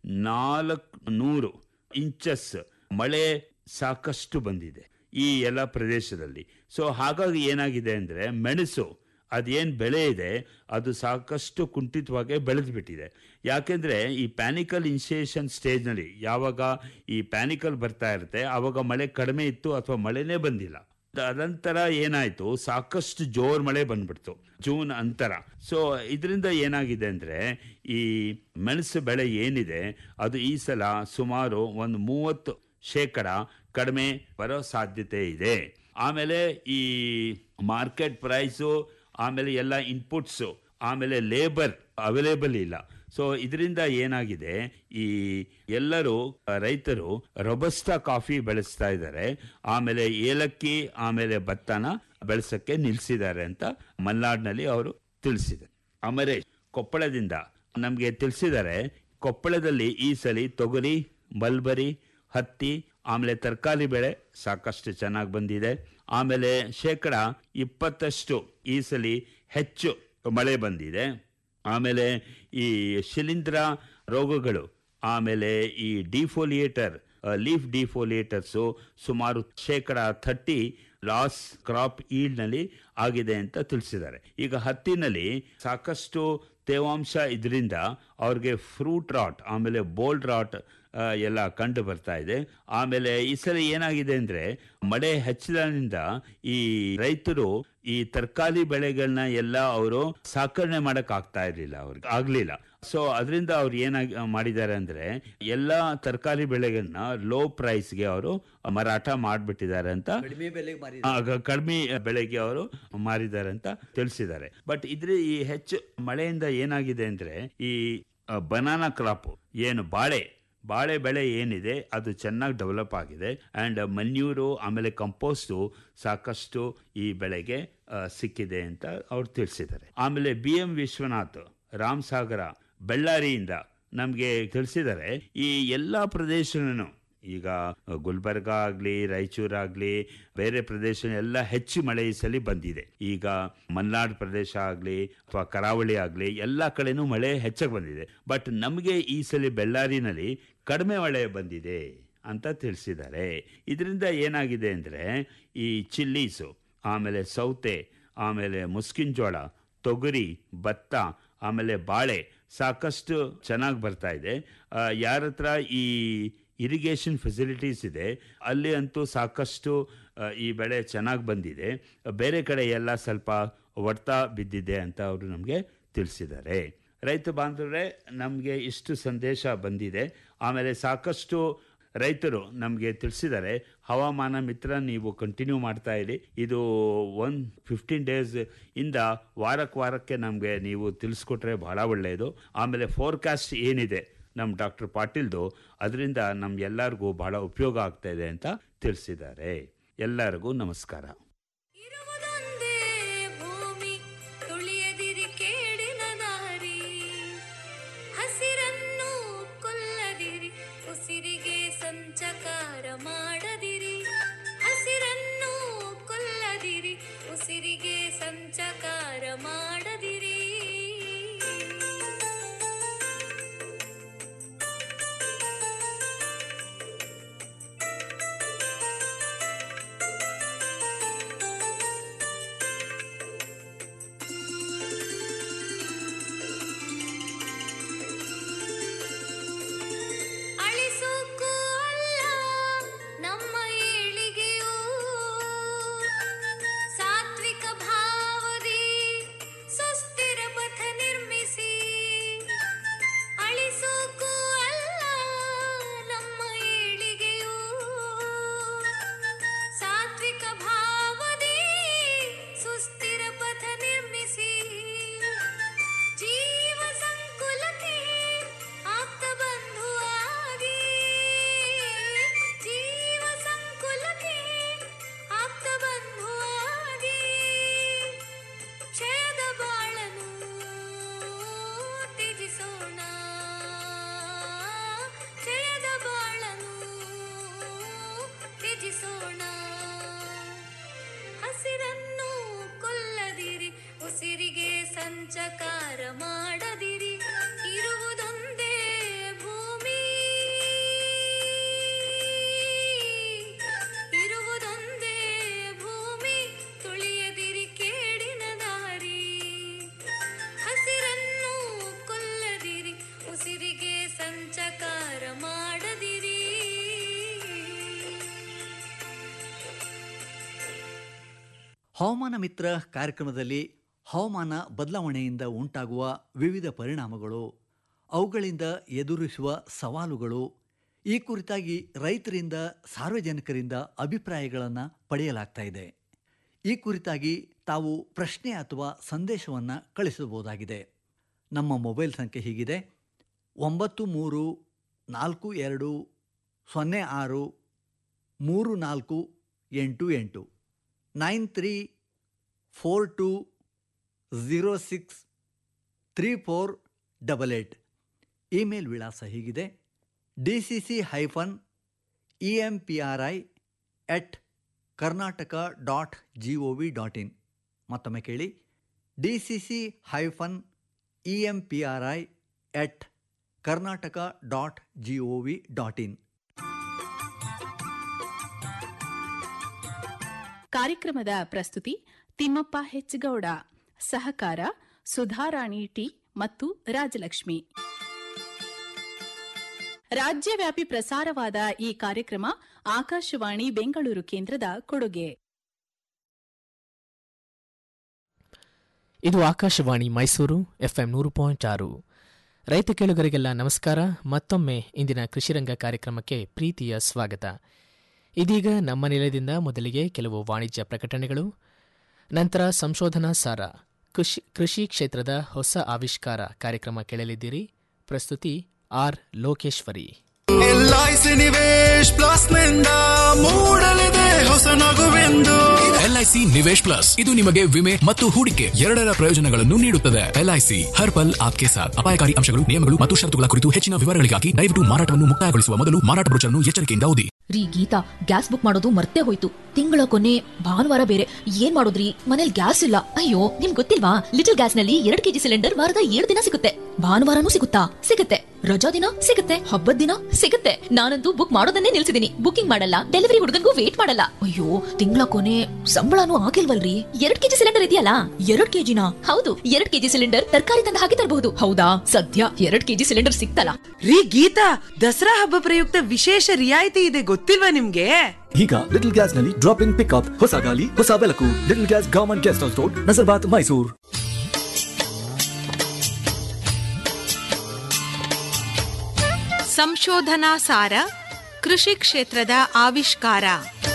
S10: ನಾಲ್ಕು ನೂರು ಇಂಚಸ್ ಮಳೆ ಸಾಕಷ್ಟು ಬಂದಿದೆ ಈ ಎಲ್ಲ ಪ್ರದೇಶದಲ್ಲಿ ಸೊ ಹಾಗಾಗಿ ಏನಾಗಿದೆ ಅಂದರೆ ಮೆಣಸು ಅದೇನು ಬೆಳೆ ಇದೆ ಅದು ಸಾಕಷ್ಟು ಕುಂಠಿತವಾಗಿ ಬೆಳೆದು ಬಿಟ್ಟಿದೆ ಯಾಕೆಂದರೆ ಈ ಪ್ಯಾನಿಕಲ್ ಇನ್ಸಿಯೇಷನ್ ಸ್ಟೇಜ್ನಲ್ಲಿ ಯಾವಾಗ ಈ ಪ್ಯಾನಿಕಲ್ ಬರ್ತಾ ಇರುತ್ತೆ ಆವಾಗ ಮಳೆ ಕಡಿಮೆ ಇತ್ತು ಅಥವಾ ಮಳೆನೇ ಬಂದಿಲ್ಲ ಅದಂತರ ಏನಾಯ್ತು ಸಾಕಷ್ಟು ಜೋರ್ ಮಳೆ ಬಂದ್ಬಿಡ್ತು ಜೂನ್ ಅಂತರ ಸೊ ಇದರಿಂದ ಏನಾಗಿದೆ ಅಂದರೆ ಈ ಮೆಣಸು ಬೆಳೆ ಏನಿದೆ ಅದು ಈ ಸಲ ಸುಮಾರು ಒಂದು ಮೂವತ್ತು ಶೇಕಡ ಕಡಿಮೆ ಬರೋ ಸಾಧ್ಯತೆ ಇದೆ ಆಮೇಲೆ ಈ ಮಾರ್ಕೆಟ್ ಪ್ರೈಸು ಆಮೇಲೆ ಎಲ್ಲ ಇನ್ಪುಟ್ಸು ಆಮೇಲೆ ಲೇಬರ್ ಅವೈಲೇಬಲ್ ಇಲ್ಲ ಸೊ ಇದರಿಂದ ಏನಾಗಿದೆ ಈ ಎಲ್ಲರೂ ಆ, ರೈತರು ರೊಬಸ್ಟಾ ಕಾಫಿ ಬೆಳೆಸ್ತಾ ಇದ್ದಾರೆ ಆಮೇಲೆ ಏಲಕ್ಕಿ ಆಮೇಲೆ ಭತ್ತನ ಬೆಳೆಸಕ್ಕೆ ನಿಲ್ಲಿಸಿದ್ದಾರೆ ಅಂತ ಮಲೆನಾಡಿನಲ್ಲಿ ಅವರು ತಿಳಿಸಿದ್ದಾರೆ ಆಮೇಲೆ ಕೊಪ್ಪಳದಿಂದ ನಮಗೆ ತಿಳಿಸಿದ್ದಾರೆ ಕೊಪ್ಪಳದಲ್ಲಿ ಈ ಸಲ ತೊಗರಿ ಮಲ್ಬರಿ ಹತ್ತಿ ಆಮೇಲೆ ತರಕಾರಿ ಬೆಳೆ ಸಾಕಷ್ಟು ಚೆನ್ನಾಗಿ ಬಂದಿದೆ ಆಮೇಲೆ ಶೇಕಡ ಇಪ್ಪತ್ತಷ್ಟು ಈ ಸಲ ಹೆಚ್ಚು ಮಳೆ ಬಂದಿದೆ ಆಮೇಲೆ ಈ ಶಿಲೀಂಧ್ರ ರೋಗಗಳು ಆಮೇಲೆ ಈ ಡಿಫೋಲಿಯೇಟರ್ ಲೀಫ್ ಡಿಫೋಲಿಯೇಟರ್ಸು ಸುಮಾರು ಶೇಕಡ ಥರ್ಟಿ ಲಾಸ್ ಕ್ರಾಪ್ ಈಲ್ಡ್ನಲ್ಲಿ ಆಗಿದೆ ಅಂತ ತಿಳಿಸಿದ್ದಾರೆ ಈಗ ಹತ್ತಿನಲ್ಲಿ ಸಾಕಷ್ಟು ತೇವಾಂಶ ಇದರಿಂದ ಅವ್ರಿಗೆ ಫ್ರೂಟ್ ರಾಟ್ ಆಮೇಲೆ ಬೋಲ್ಡ್ ರಾಟ್ ಆ, ಎಲ್ಲ ಕಂಡು ಬರ್ತಾ ಇದೆ ಆಮೇಲೆ ಈ ಸಲ ಏನಾಗಿದೆ ಅಂದರೆ ಮಳೆ ಹೆಚ್ಚಿದ್ರಿಂದ ಈ ರೈತರು ಈ ತರಕಾರಿ ಬೆಳೆಗಳನ್ನ ಎಲ್ಲ ಅವರು ಸಾಕಣೆ ಮಾಡಕ್ ಆಗ್ತಾ ಇರಲಿಲ್ಲ ಅವ್ರಿಗೆ ಆಗ್ಲಿಲ್ಲ ಸೊ ಅದರಿಂದ ಅವ್ರು ಏನಾಗಿ ಮಾಡಿದ್ದಾರೆ ಅಂದ್ರೆ ಎಲ್ಲ ತರಕಾರಿ ಬೆಳೆಗಳನ್ನ ಲೋ ಪ್ರೈಸ್ಗೆ ಅವರು ಮಾರಾಟ ಮಾಡಿಬಿಟ್ಟಿದ್ದಾರೆ ಅಂತ
S6: ಕಡಿಮೆ ಬೆಲೆಗೆ ಮಾರಿ
S10: ಆ, ಗ- ಕಡಿಮೆ ಬೆಳೆಗೆ ಅವರು ಮಾರಿದ್ದಾರೆ ಅಂತ ತಿಳಿಸಿದ್ದಾರೆ ಬಟ್ ಇದ್ರ ಈ ಹೆಚ್ಚು ಮಳೆಯಿಂದ ಏನಾಗಿದೆ ಅಂದ್ರೆ ಈ ಬನಾನಾ ಕ್ರಾಪ್ ಏನು ಬಾಳೆ ಬಾಳೆ ಬೆಳೆ ಏನಿದೆ ಅದು ಚೆನ್ನಾಗಿ ಡೆವಲಪ್ ಆಗಿದೆ ಆ್ಯಂಡ್ ಮನ್ಯೂರು ಆಮೇಲೆ ಕಂಪೋಸ್ಟು ಸಾಕಷ್ಟು ಈ ಬೆಳೆಗೆ ಆ, ಸಿಕ್ಕಿದೆ ಅಂತ ಅವ್ರು ತಿಳಿಸಿದ್ದಾರೆ ಆಮೇಲೆ ಬಿ ಎಂ ವಿಶ್ವನಾಥ್ ರಾಮ್ ಸಾಗರ ಬಳ್ಳಾರಿಯಿಂದ ನಮಗೆ ತಿಳಿಸಿದ್ದಾರೆ ಈ ಎಲ್ಲ ಪ್ರದೇಶನೂ ಈಗ ಗುಲ್ಬರ್ಗ ಆಗಲಿ ರಾಯಚೂರಾಗಲಿ ಬೇರೆ ಪ್ರದೇಶ ಎಲ್ಲ ಹೆಚ್ಚು ಮಳೆ ಈ ಸಲ ಬಂದಿದೆ ಈಗ ಮಲೆನಾಡು ಪ್ರದೇಶ ಆಗಲಿ ಅಥವಾ ಕರಾವಳಿ ಆಗಲಿ ಎಲ್ಲ ಕಡೆನೂ ಮಳೆ ಹೆಚ್ಚಾಗಿ ಬಂದಿದೆ ಬಟ್ ನಮಗೆ ಈ ಸಲ ಬೆಳ್ಳಾರಿನಲ್ಲಿ ಕಡಿಮೆ ಮಳೆ ಬಂದಿದೆ ಅಂತ ತಿಳಿಸಿದ್ದಾರೆ ಇದರಿಂದ ಏನಾಗಿದೆ ಅಂದರೆ ಈ ಚಿಲ್ಲೀಸು ಆಮೇಲೆ ಸೌತೆ ಆಮೇಲೆ ಮುಸ್ಕಿನ್ ಜೋಳ ತೊಗರಿ ಭತ್ತ ಆಮೇಲೆ ಬಾಳೆ ಸಾಕಷ್ಟು ಚೆನ್ನಾಗಿ ಬರ್ತಾ ಇದೆ ಯಾರ ಹತ್ರ ಈ ಇರಿಗೇಷನ್ ಫೆಸಿಲಿಟೀಸ್ ಇದೆ ಅಲ್ಲಿ ಅಂತೂ ಸಾಕಷ್ಟು ಆ, ಈ ಬೆಳೆ ಚೆನ್ನಾಗಿ ಬಂದಿದೆ ಬೇರೆ ಕಡೆ ಎಲ್ಲ ಸ್ವಲ್ಪ ಹೊಡ್ತಾ ಬಿದ್ದಿದೆ ಅಂತ ಅವರು ನಮಗೆ ತಿಳಿಸಿದ್ದಾರೆ ರೈತ ಬಾಂಧವರೇ ನಮಗೆ ಇಷ್ಟು ಸಂದೇಶ ಬಂದಿದೆ ಆಮೇಲೆ ಸಾಕಷ್ಟು ರೈತರು ನಮಗೆ ತಿಳಿಸಿದ್ದಾರೆ ಹವಾಮಾನ ಮಿತ್ರ ನೀವು ಕಂಟಿನ್ಯೂ ಮಾಡ್ತಾ ಇರಿ ಇದು ಒನ್ ಫಿಫ್ಟೀನ್ ಡೇಸ್ ಇಂದ ವಾರಕ್ಕೆ ವಾರಕ್ಕೆ ನಮಗೆ ನೀವು ತಿಳಿಸ್ಕೊಟ್ರೆ ಬಹಳ ಒಳ್ಳೆಯದು ಆಮೇಲೆ ಫೋರ್ಕಾಸ್ಟ್ ಏನಿದೆ ನಮ್ಮ ಡಾಕ್ಟರ್ ಪಾಟೀಲ್ದು ಅದರಿಂದ ನಮ್ಗೆಲ್ಲರಿಗೂ ಬಹಳ ಉಪಯೋಗ ಆಗ್ತಾ ಇದೆ ಅಂತ ತಿಳಿಸಿದ್ದಾರೆ ಎಲ್ಲರಿಗೂ ನಮಸ್ಕಾರ
S5: ಇರುವುದೊಂದೇ ಭೂಮಿ ತುಳಿಯದಿರಿ ಕೇಡಿನ ದಾರಿ ಹಸಿರನ್ನು ಕೊಲ್ಲದಿರಿ ಉಸಿರಿಗೆ ಸಂಚಕಾರ ಮಾಡದಿರಿ ಹಸಿರನ್ನು ಕೊಲ್ಲದಿರಿ ಉಸಿರಿಗೆ ಸಂಚಕಾರ ಮಾಡದಿರಿ ಅಳಿಸೋಕ್ಕೂ ಅಲ್ಲ ನಮ್ಮ ಏಳಿಗೆಯೂ ಸಾತ್ವಿಕ ಭಾವದಿ ಸುಸ್ಥಿರ ಪಥ ನಿರ್ಮಿಸಿ ಅಳಿಸೋಕ್ಕೂ ಅಲ್ಲ ನಮ್ಮ ಏಳಿಗೆಯೂ ಸಾತ್ವಿಕ ಭಾವದಿ ಸುಸ್ಥಿರ ಪಥ ನಿರ್ಮಿಸಿ ಜೀವ ಸಂಕುಲಕ್ಕೆ ಆಪ್ತ ಬಂಧುವಾಗಿ ಜೀವ ಸಂಕುಲಕ್ಕೆ ಆಪ್ತ ಬಂಧುವಾಗಿ ಕ್ಷಯದ ಬಾಳನು ತ್ಯಜಿಸೋಣ ಕ್ಷಯದ ಬಾಳನು ತ್ಯಜಿಸೋಣ ಹಸಿರನ್ನು ಕೊಲ್ಲದಿರಿ ಉಸಿರಿಗೆ ಸಂಚಕಾರ ಮಾಡದಿರಿ ಇರುವುದೊಂದೇ ಭೂಮಿ ಇರುವುದೊಂದೇ ಭೂಮಿ ತುಳಿಯದಿರಿ ಕೇಡಿನ ದಾರಿ ಹಸಿರನ್ನು ಕೊಲ್ಲದಿರಿ ಉಸಿರಿಗೆ ಸಂಚಕಾರ ಮಾಡದಿರಿ
S6: ಹವಾಮಾನ ಮಿತ್ರ ಕಾರ್ಯಕ್ರಮದಲ್ಲಿ ಹವಾಮಾನ ಬದಲಾವಣೆಯಿಂದ ಉಂಟಾಗುವ ವಿವಿಧ ಪರಿಣಾಮಗಳು ಅವುಗಳಿಂದ ಎದುರಿಸುವ ಸವಾಲುಗಳು ಈ ಕುರಿತಾಗಿ ರೈತರಿಂದ ಸಾರ್ವಜನಿಕರಿಂದ ಅಭಿಪ್ರಾಯಗಳನ್ನು ಪಡೆಯಲಾಗ್ತಾ ಇದೆ ಈ ಕುರಿತಾಗಿ ತಾವು ಪ್ರಶ್ನೆ ಅಥವಾ ಸಂದೇಶವನ್ನು ಕಳಿಸಬಹುದಾಗಿದೆ ನಮ್ಮ ಮೊಬೈಲ್ ಸಂಖ್ಯೆ ಹೀಗಿದೆ ಒಂಬತ್ತು ಮೂರು ನಾಲ್ಕು ಎರಡು ಸೊನ್ನೆ ಆರು ಮೂರು ನಾಲ್ಕು ಎಂಟು ಎಂಟು nine three four two zero six three four double eight email ವಿಳಾಸ ಹೀಗಿದೆ D C C hyphen E M P R I at Karnataka dot G O V dot in ಮತ್ತೊಮ್ಮೆ ಕೇಳಿ D C C hyphen E M P R I at Karnataka dot G O V dot in
S4: ಕಾರ್ಯಕ್ರಮದ ಪ್ರಸ್ತುತಿ ತಿಮ್ಮಪ್ಪ ಹೆಚ್ಗೌಡ ಸಹಕಾರ ಸುಧಾರಾಣಿ ಟಿ ಮತ್ತು ರಾಜಲಕ್ಷ್ಮಿ ರಾಜ್ಯವ್ಯಾಪಿ ಪ್ರಸಾರವಾದ ಈ ಕಾರ್ಯಕ್ರಮ ಆಕಾಶವಾಣಿ ಬೆಂಗಳೂರು ಕೇಂದ್ರದ ಕೊಡುಗೆ
S11: ಇದು ಆಕಾಶವಾಣಿ ಮೈಸೂರು ಎಫ್ಎಂ ನೂರು ಪಾಯಿಂಟ್ ಆರು ರೈತ ಕೇಳುಗರಿಗೆಲ್ಲ ನಮಸ್ಕಾರ ಮತ್ತೊಮ್ಮೆ ಇಂದಿನ ಕೃಷಿರಂಗ ಕಾರ್ಯಕ್ರಮಕ್ಕೆ ಪ್ರೀತಿಯ ಸ್ವಾಗತ ಇದೀಗ ನಮ್ಮ ನಿಲಯದಿಂದ ಮೊದಲಿಗೆ ಕೆಲವು ವಾಣಿಜ್ಯ ಪ್ರಕಟಣೆಗಳು ನಂತರ ಸಂಶೋಧನಾ ಸಾರ ಕೃಷಿ ಕೃಷಿ ಕ್ಷೇತ್ರದ ಹೊಸ ಆವಿಷ್ಕಾರ ಕಾರ್ಯಕ್ರಮ ಕೇಳಲಿದ್ದೀರಿ ಪ್ರಸ್ತುತಿ R Lokeshwari
S12: LIC Nivesh plus ನಿಂದ ಮೂಡಲಿದೆ ಹೊಸ ನಗುವೆಂದು
S13: ಎಲ್ಐಸಿ ನಿವೇಶ್ ಪ್ಲಸ್ ಇದು ನಿಮಗೆ ವಿಮೆ ಮತ್ತು ಹೂಡಿಕೆ ಎರಡರ ಪ್ರಯೋಜನಗಳನ್ನು ನೀಡುತ್ತದೆ ಎಲ್ಐಸಿ ಹರ್ ಪಲ್ ಆಪ್ಕೆ ಸಾಥ್ ಅಪಾಯಕಾರಿ ಅಂಶಗಳು ನಿಯಮಗಳು ಮತ್ತು ಷರತ್ತುಗಳ ಕುರಿತು ಹೆಚ್ಚಿನ ವಿವರಗಳಿಗಾಗಿ ದಯವಿಟ್ಟು ಮಾರಾಟವನ್ನು ಮುಕ್ತಾಯಗೊಳಿಸುವ ಮೊದಲು ಮಾರಾಟ ಬ್ರೋಚರ್ನ್ನು ಎಚ್ಚರಿಕೆಯಿಂದ ಓದಿ
S14: ರೀ ಗೀತಾ ಗ್ಯಾಸ್ ಬುಕ್ ಮಾಡೋದು ಮರ್ತೇ ಹೋಯ್ತು ತಿಂಗಳ ಕೊನೆ ಭಾನುವಾರ ಬೇರೆ ಏನ್ ಮಾಡೋದ್ರಿ ಮನೇಲಿ ಗ್ಯಾಸ್ ಇಲ್ಲ ಅಯ್ಯೋ ನಿಮ್ ಗೊತ್ತಿಲ್ವಾ ಲಿಟಲ್ ಗ್ಯಾಸ್ ನಲ್ಲಿ ಎರಡ್ ಕೆಜಿ ಸಿಲಿಂಡರ್ ವಾರದ ಏಳು ದಿನ ಸಿಗುತ್ತೆ ಭಾನುವಾರನೂ ಸಿಗುತ್ತಾ ಸಿಗುತ್ತೆ ರಜಾ ದಿನ ಸಿಗುತ್ತೆ ಹಬ್ಬದ ದಿನ ಸಿಗುತ್ತೆ ನಾನಂತೂ ಬುಕ್ ಮಾಡೋದನ್ನೇ ನಿಲ್ಸಿದೀನಿ ಬುಕಿಂಗ್ ಮಾಡಲ್ಲ ಡೆಲಿವರಿ ಹುಡುಗನ್ಗೂ ವೇಟ್ ಮಾಡಲ್ಲ ಅಯ್ಯೋ ತಿಂಗಳ ಕೊನೆ ಸಂಬಳನೂ ಆಗಿಲ್ವಲ್ರಿ ಎರಡ್ ಕೆಜಿ ಸಿಲಿಂಡರ್ ಇದೆಯಲ್ಲ ಎರಡ್ ಕೆಜಿನ ಹೌದು ಎರಡ್ ಕೆಜಿ ಸಿಲಿಂಡರ್ ತರಕಾರಿ ತಂದ ಹಾಗೆ ತರಬಹುದು ಹೌದಾ ಸದ್ಯ ಎರಡ್ ಕೆಜಿ ಸಿಲಿಂಡರ್ ಸಿಕ್ತಲ್ಲ
S15: ರೀ ಗೀತಾ ದಸರಾ ಹಬ್ಬ ಪ್ರಯುಕ್ತ ವಿಶೇಷ ರಿಯಾಯಿತಿ ಇದೆ ಗೊತ್ತಿಲ್ವಾ ನಿಮ್ಗೆ
S16: ಈಗ ಲಿಟಲ್ ಗ್ಯಾಸ್ ನಲ್ಲಿ ಡ್ರಾಪ್ ಇನ್ ಪಿಕ್ಅಪ್ ಹೊಸ ಗಾಲಿ ಹೊಸ ಬೆಳಕು little gas government guest house road Nazarbad Mysuru
S17: ಸಂಶೋಧನಾ ಸಾರ ಕೃಷಿ ಕ್ಷೇತ್ರದ ಆವಿಷ್ಕಾರ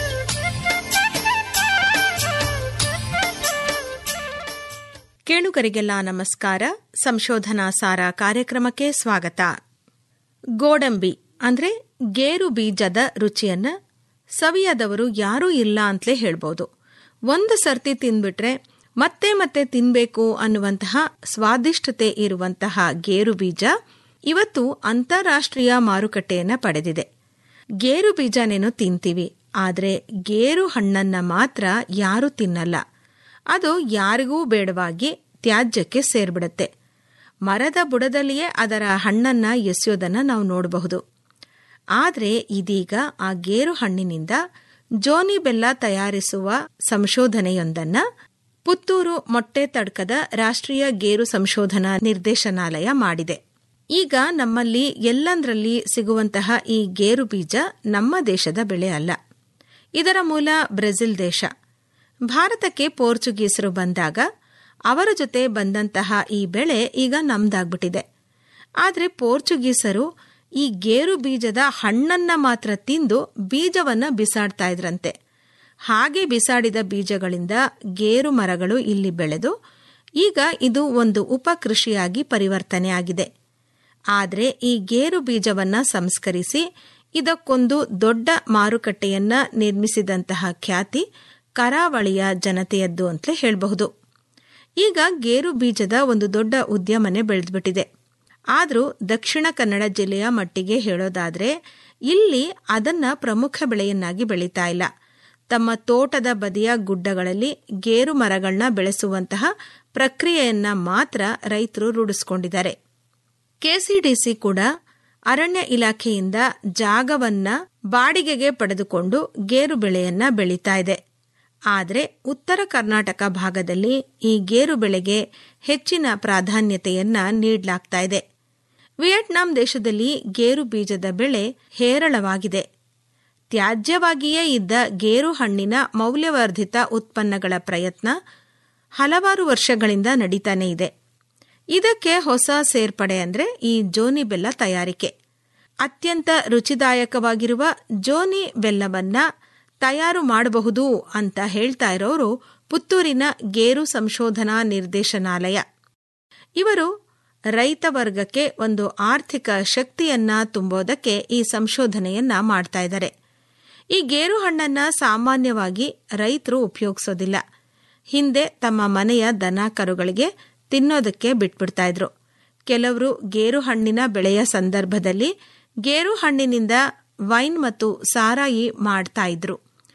S17: ಕೇಳುಗರಿಗೆಲ್ಲ ನಮಸ್ಕಾರ ಸಂಶೋಧನಾ ಸಾರ ಕಾರ್ಯಕ್ರಮಕ್ಕೆ ಸ್ವಾಗತ ಗೋಡಂಬಿ ಅಂದ್ರೆ ಗೇರು ಬೀಜದ ರುಚಿಯನ್ನ ಸವಿಯದವರು ಯಾರೂ ಇಲ್ಲ ಅಂತಲೇ ಹೇಳ್ಬೋದು ಒಂದು ಸರ್ತಿ ತಿಂದ್ಬಿಟ್ರೆ ಮತ್ತೆ ಮತ್ತೆ ತಿನ್ಬೇಕು ಅನ್ನುವಂತಹ ಸ್ವಾದಿಷ್ಟತೆ ಇರುವಂತಹ ಗೇರು ಬೀಜ ಇವತ್ತು ಅಂತಾರಾಷ್ಟ್ರೀಯ ಮಾರುಕಟ್ಟೆಯನ್ನ ಪಡೆದಿದೆ ಗೇರು ಬೀಜನೇನೋ ತಿಂತೀವಿ ಆದರೆ ಗೇರು ಹಣ್ಣನ್ನ ಮಾತ್ರ ಯಾರೂ ತಿನ್ನಲ್ಲ ಅದು ಯಾರಿಗೂ ಬೇಡವಾಗಿ ತ್ಯಾಜ್ಯಕ್ಕೆ ಸೇರ್ಬಿಡುತ್ತೆ ಮರದ ಬುಡದಲ್ಲಿಯೇ ಅದರ ಹಣ್ಣನ್ನ ಎಸೆಯೋದನ್ನ ನಾವು ನೋಡಬಹುದು ಆದರೆ ಇದೀಗ ಆ ಗೇರು ಹಣ್ಣಿನಿಂದ ಜೋನಿ ಬೆಲ್ಲ ತಯಾರಿಸುವ ಸಂಶೋಧನೆಯೊಂದನ್ನ ಪುತ್ತೂರು ಮೊಟ್ಟೆ ತಡ್ಕದ ರಾಷ್ಟ್ರೀಯ ಗೇರು ಸಂಶೋಧನಾ ನಿರ್ದೇಶನಾಲಯ ಮಾಡಿದೆ ಈಗ ನಮ್ಮಲ್ಲಿ ಎಲ್ಲಂದ್ರಲ್ಲಿ ಸಿಗುವಂತಹ ಈ ಗೇರು ಬೀಜ ನಮ್ಮ ದೇಶದ ಬೆಳೆ ಅಲ್ಲ ಇದರ ಮೂಲ ಬ್ರೆಜಿಲ್ ದೇಶ ಭಾರತಕ್ಕೆ ಪೋರ್ಚುಗೀಸರು ಬಂದಾಗ ಅವರ ಜೊತೆ ಬಂದಂತಹ ಈ ಬೆಳೆ ಈಗ ನಮ್ದಾಗ್ಬಿಟ್ಟಿದೆ ಆದರೆ ಪೋರ್ಚುಗೀಸರು ಈ ಗೇರು ಬೀಜದ ಹಣ್ಣನ್ನ ಮಾತ್ರ ತಿಂದು ಬೀಜವನ್ನ ಬಿಸಾಡ್ತಾ ಇದ್ರಂತೆ ಹಾಗೆ ಬಿಸಾಡಿದ ಬೀಜಗಳಿಂದ ಗೇರು ಮರಗಳು ಇಲ್ಲಿ ಬೆಳೆದು ಈಗ ಇದು ಒಂದು ಉಪಕೃಷಿಯಾಗಿ ಪರಿವರ್ತನೆ ಆಗಿದೆ ಆದರೆ ಈ ಗೇರು ಬೀಜವನ್ನ ಸಂಸ್ಕರಿಸಿ ಇದಕ್ಕೊಂದು ದೊಡ್ಡ ಮಾರುಕಟ್ಟೆಯನ್ನ ನಿರ್ಮಿಸಿದಂತಹ ಖ್ಯಾತಿ ಕರಾವಳಿಯ ಜನತೆಯದ್ದು ಅಂತಲೇ ಹೇಳಬಹುದು ಈಗ ಗೇರು ಬೀಜದ ಒಂದು ದೊಡ್ಡ ಉದ್ಯಮನೆ ಬೆಳೆದ್ಬಿಟ್ಟಿದೆ ಆದರೂ ದಕ್ಷಿಣ ಕನ್ನಡ ಜಿಲ್ಲೆಯ ಮಟ್ಟಿಗೆ ಹೇಳೋದಾದ್ರೆ ಇಲ್ಲಿ ಅದನ್ನ ಪ್ರಮುಖ ಬೆಳೆಯನ್ನಾಗಿ ಬೆಳೀತಾ ಇಲ್ಲ ತಮ್ಮ ತೋಟದ ಬದಿಯ ಗುಡ್ಡಗಳಲ್ಲಿ ಗೇರು ಮರಗಳನ್ನ ಬೆಳೆಸುವಂತಹ ಪ್ರಕ್ರಿಯೆಯನ್ನ ಮಾತ್ರ ರೈತರು ರೂಢಿಸ್ಕೊಂಡಿದ್ದಾರೆ ಕೆಸಿಡಿಸಿ ಕೂಡ ಅರಣ್ಯ ಇಲಾಖೆಯಿಂದ ಜಾಗವನ್ನ ಬಾಡಿಗೆಗೆ ಪಡೆದುಕೊಂಡು ಗೇರು ಬೆಳೆಯನ್ನ ಬೆಳೀತಾ ಇದೆ ಆದರೆ ಉತ್ತರ ಕರ್ನಾಟಕ ಭಾಗದಲ್ಲಿ ಈ ಗೇರು ಬೆಳೆಗೆ ಹೆಚ್ಚಿನ ಪ್ರಾಧಾನ್ಯತೆಯನ್ನ ನೀಡಲಾಗ್ತಾ ಇದೆ ವಿಯೆಟ್ನಾಂ ದೇಶದಲ್ಲಿ ಗೇರು ಬೀಜದ ಬೆಳೆ ಹೇರಳವಾಗಿದೆ ತ್ಯಾಜ್ಯವಾಗಿಯೇ ಇದ್ದ ಗೇರು ಹಣ್ಣಿನ ಮೌಲ್ಯವರ್ಧಿತ ಉತ್ಪನ್ನಗಳ ಪ್ರಯತ್ನ ಹಲವಾರು ವರ್ಷಗಳಿಂದ ನಡೀತಾನೆ ಇದೆ ಇದಕ್ಕೆ ಹೊಸ ಸೇರ್ಪಡೆ ಅಂದ್ರೆ ಈ ಜೋನಿ ಬೆಲ್ಲ ತಯಾರಿಕೆ ಅತ್ಯಂತ ರುಚಿದಾಯಕವಾಗಿರುವ ಜೋನಿ ಬೆಲ್ಲವನ್ನ ತಯಾರು ಮಾಡಬಹುದು ಅಂತ ಹೇಳ್ತಾ ಇರೋರು ಪುತ್ತೂರಿನ ಗೇರು ಸಂಶೋಧನಾ ನಿರ್ದೇಶನಾಲಯ ಇವರು ರೈತ ವರ್ಗಕ್ಕೆ ಒಂದು ಆರ್ಥಿಕ ಶಕ್ತಿಯನ್ನ ತುಂಬೋದಕ್ಕೆ ಈ ಸಂಶೋಧನೆಯನ್ನ ಮಾಡ್ತಾ ಇದ್ದಾರೆ ಈ ಗೇರು ಹಣ್ಣನ್ನ ಸಾಮಾನ್ಯವಾಗಿ ರೈತರು ಉಪಯೋಗಿಸೋದಿಲ್ಲ ಹಿಂದೆ ತಮ್ಮ ಮನೆಯ ದನ ಕರುಗಳಿಗೆ ತಿನ್ನೋದಕ್ಕೆ ಬಿಟ್ಬಿಡ್ತಾ ಇದ್ರು ಕೆಲವರು ಗೇರು ಹಣ್ಣಿನ ಬೆಳೆಯ ಸಂದರ್ಭದಲ್ಲಿ ಗೇರು ಹಣ್ಣಿನಿಂದ ವೈನ್ ಮತ್ತು ಸಾರಾಯಿ ಮಾಡ್ತಾ ಇದ್ರು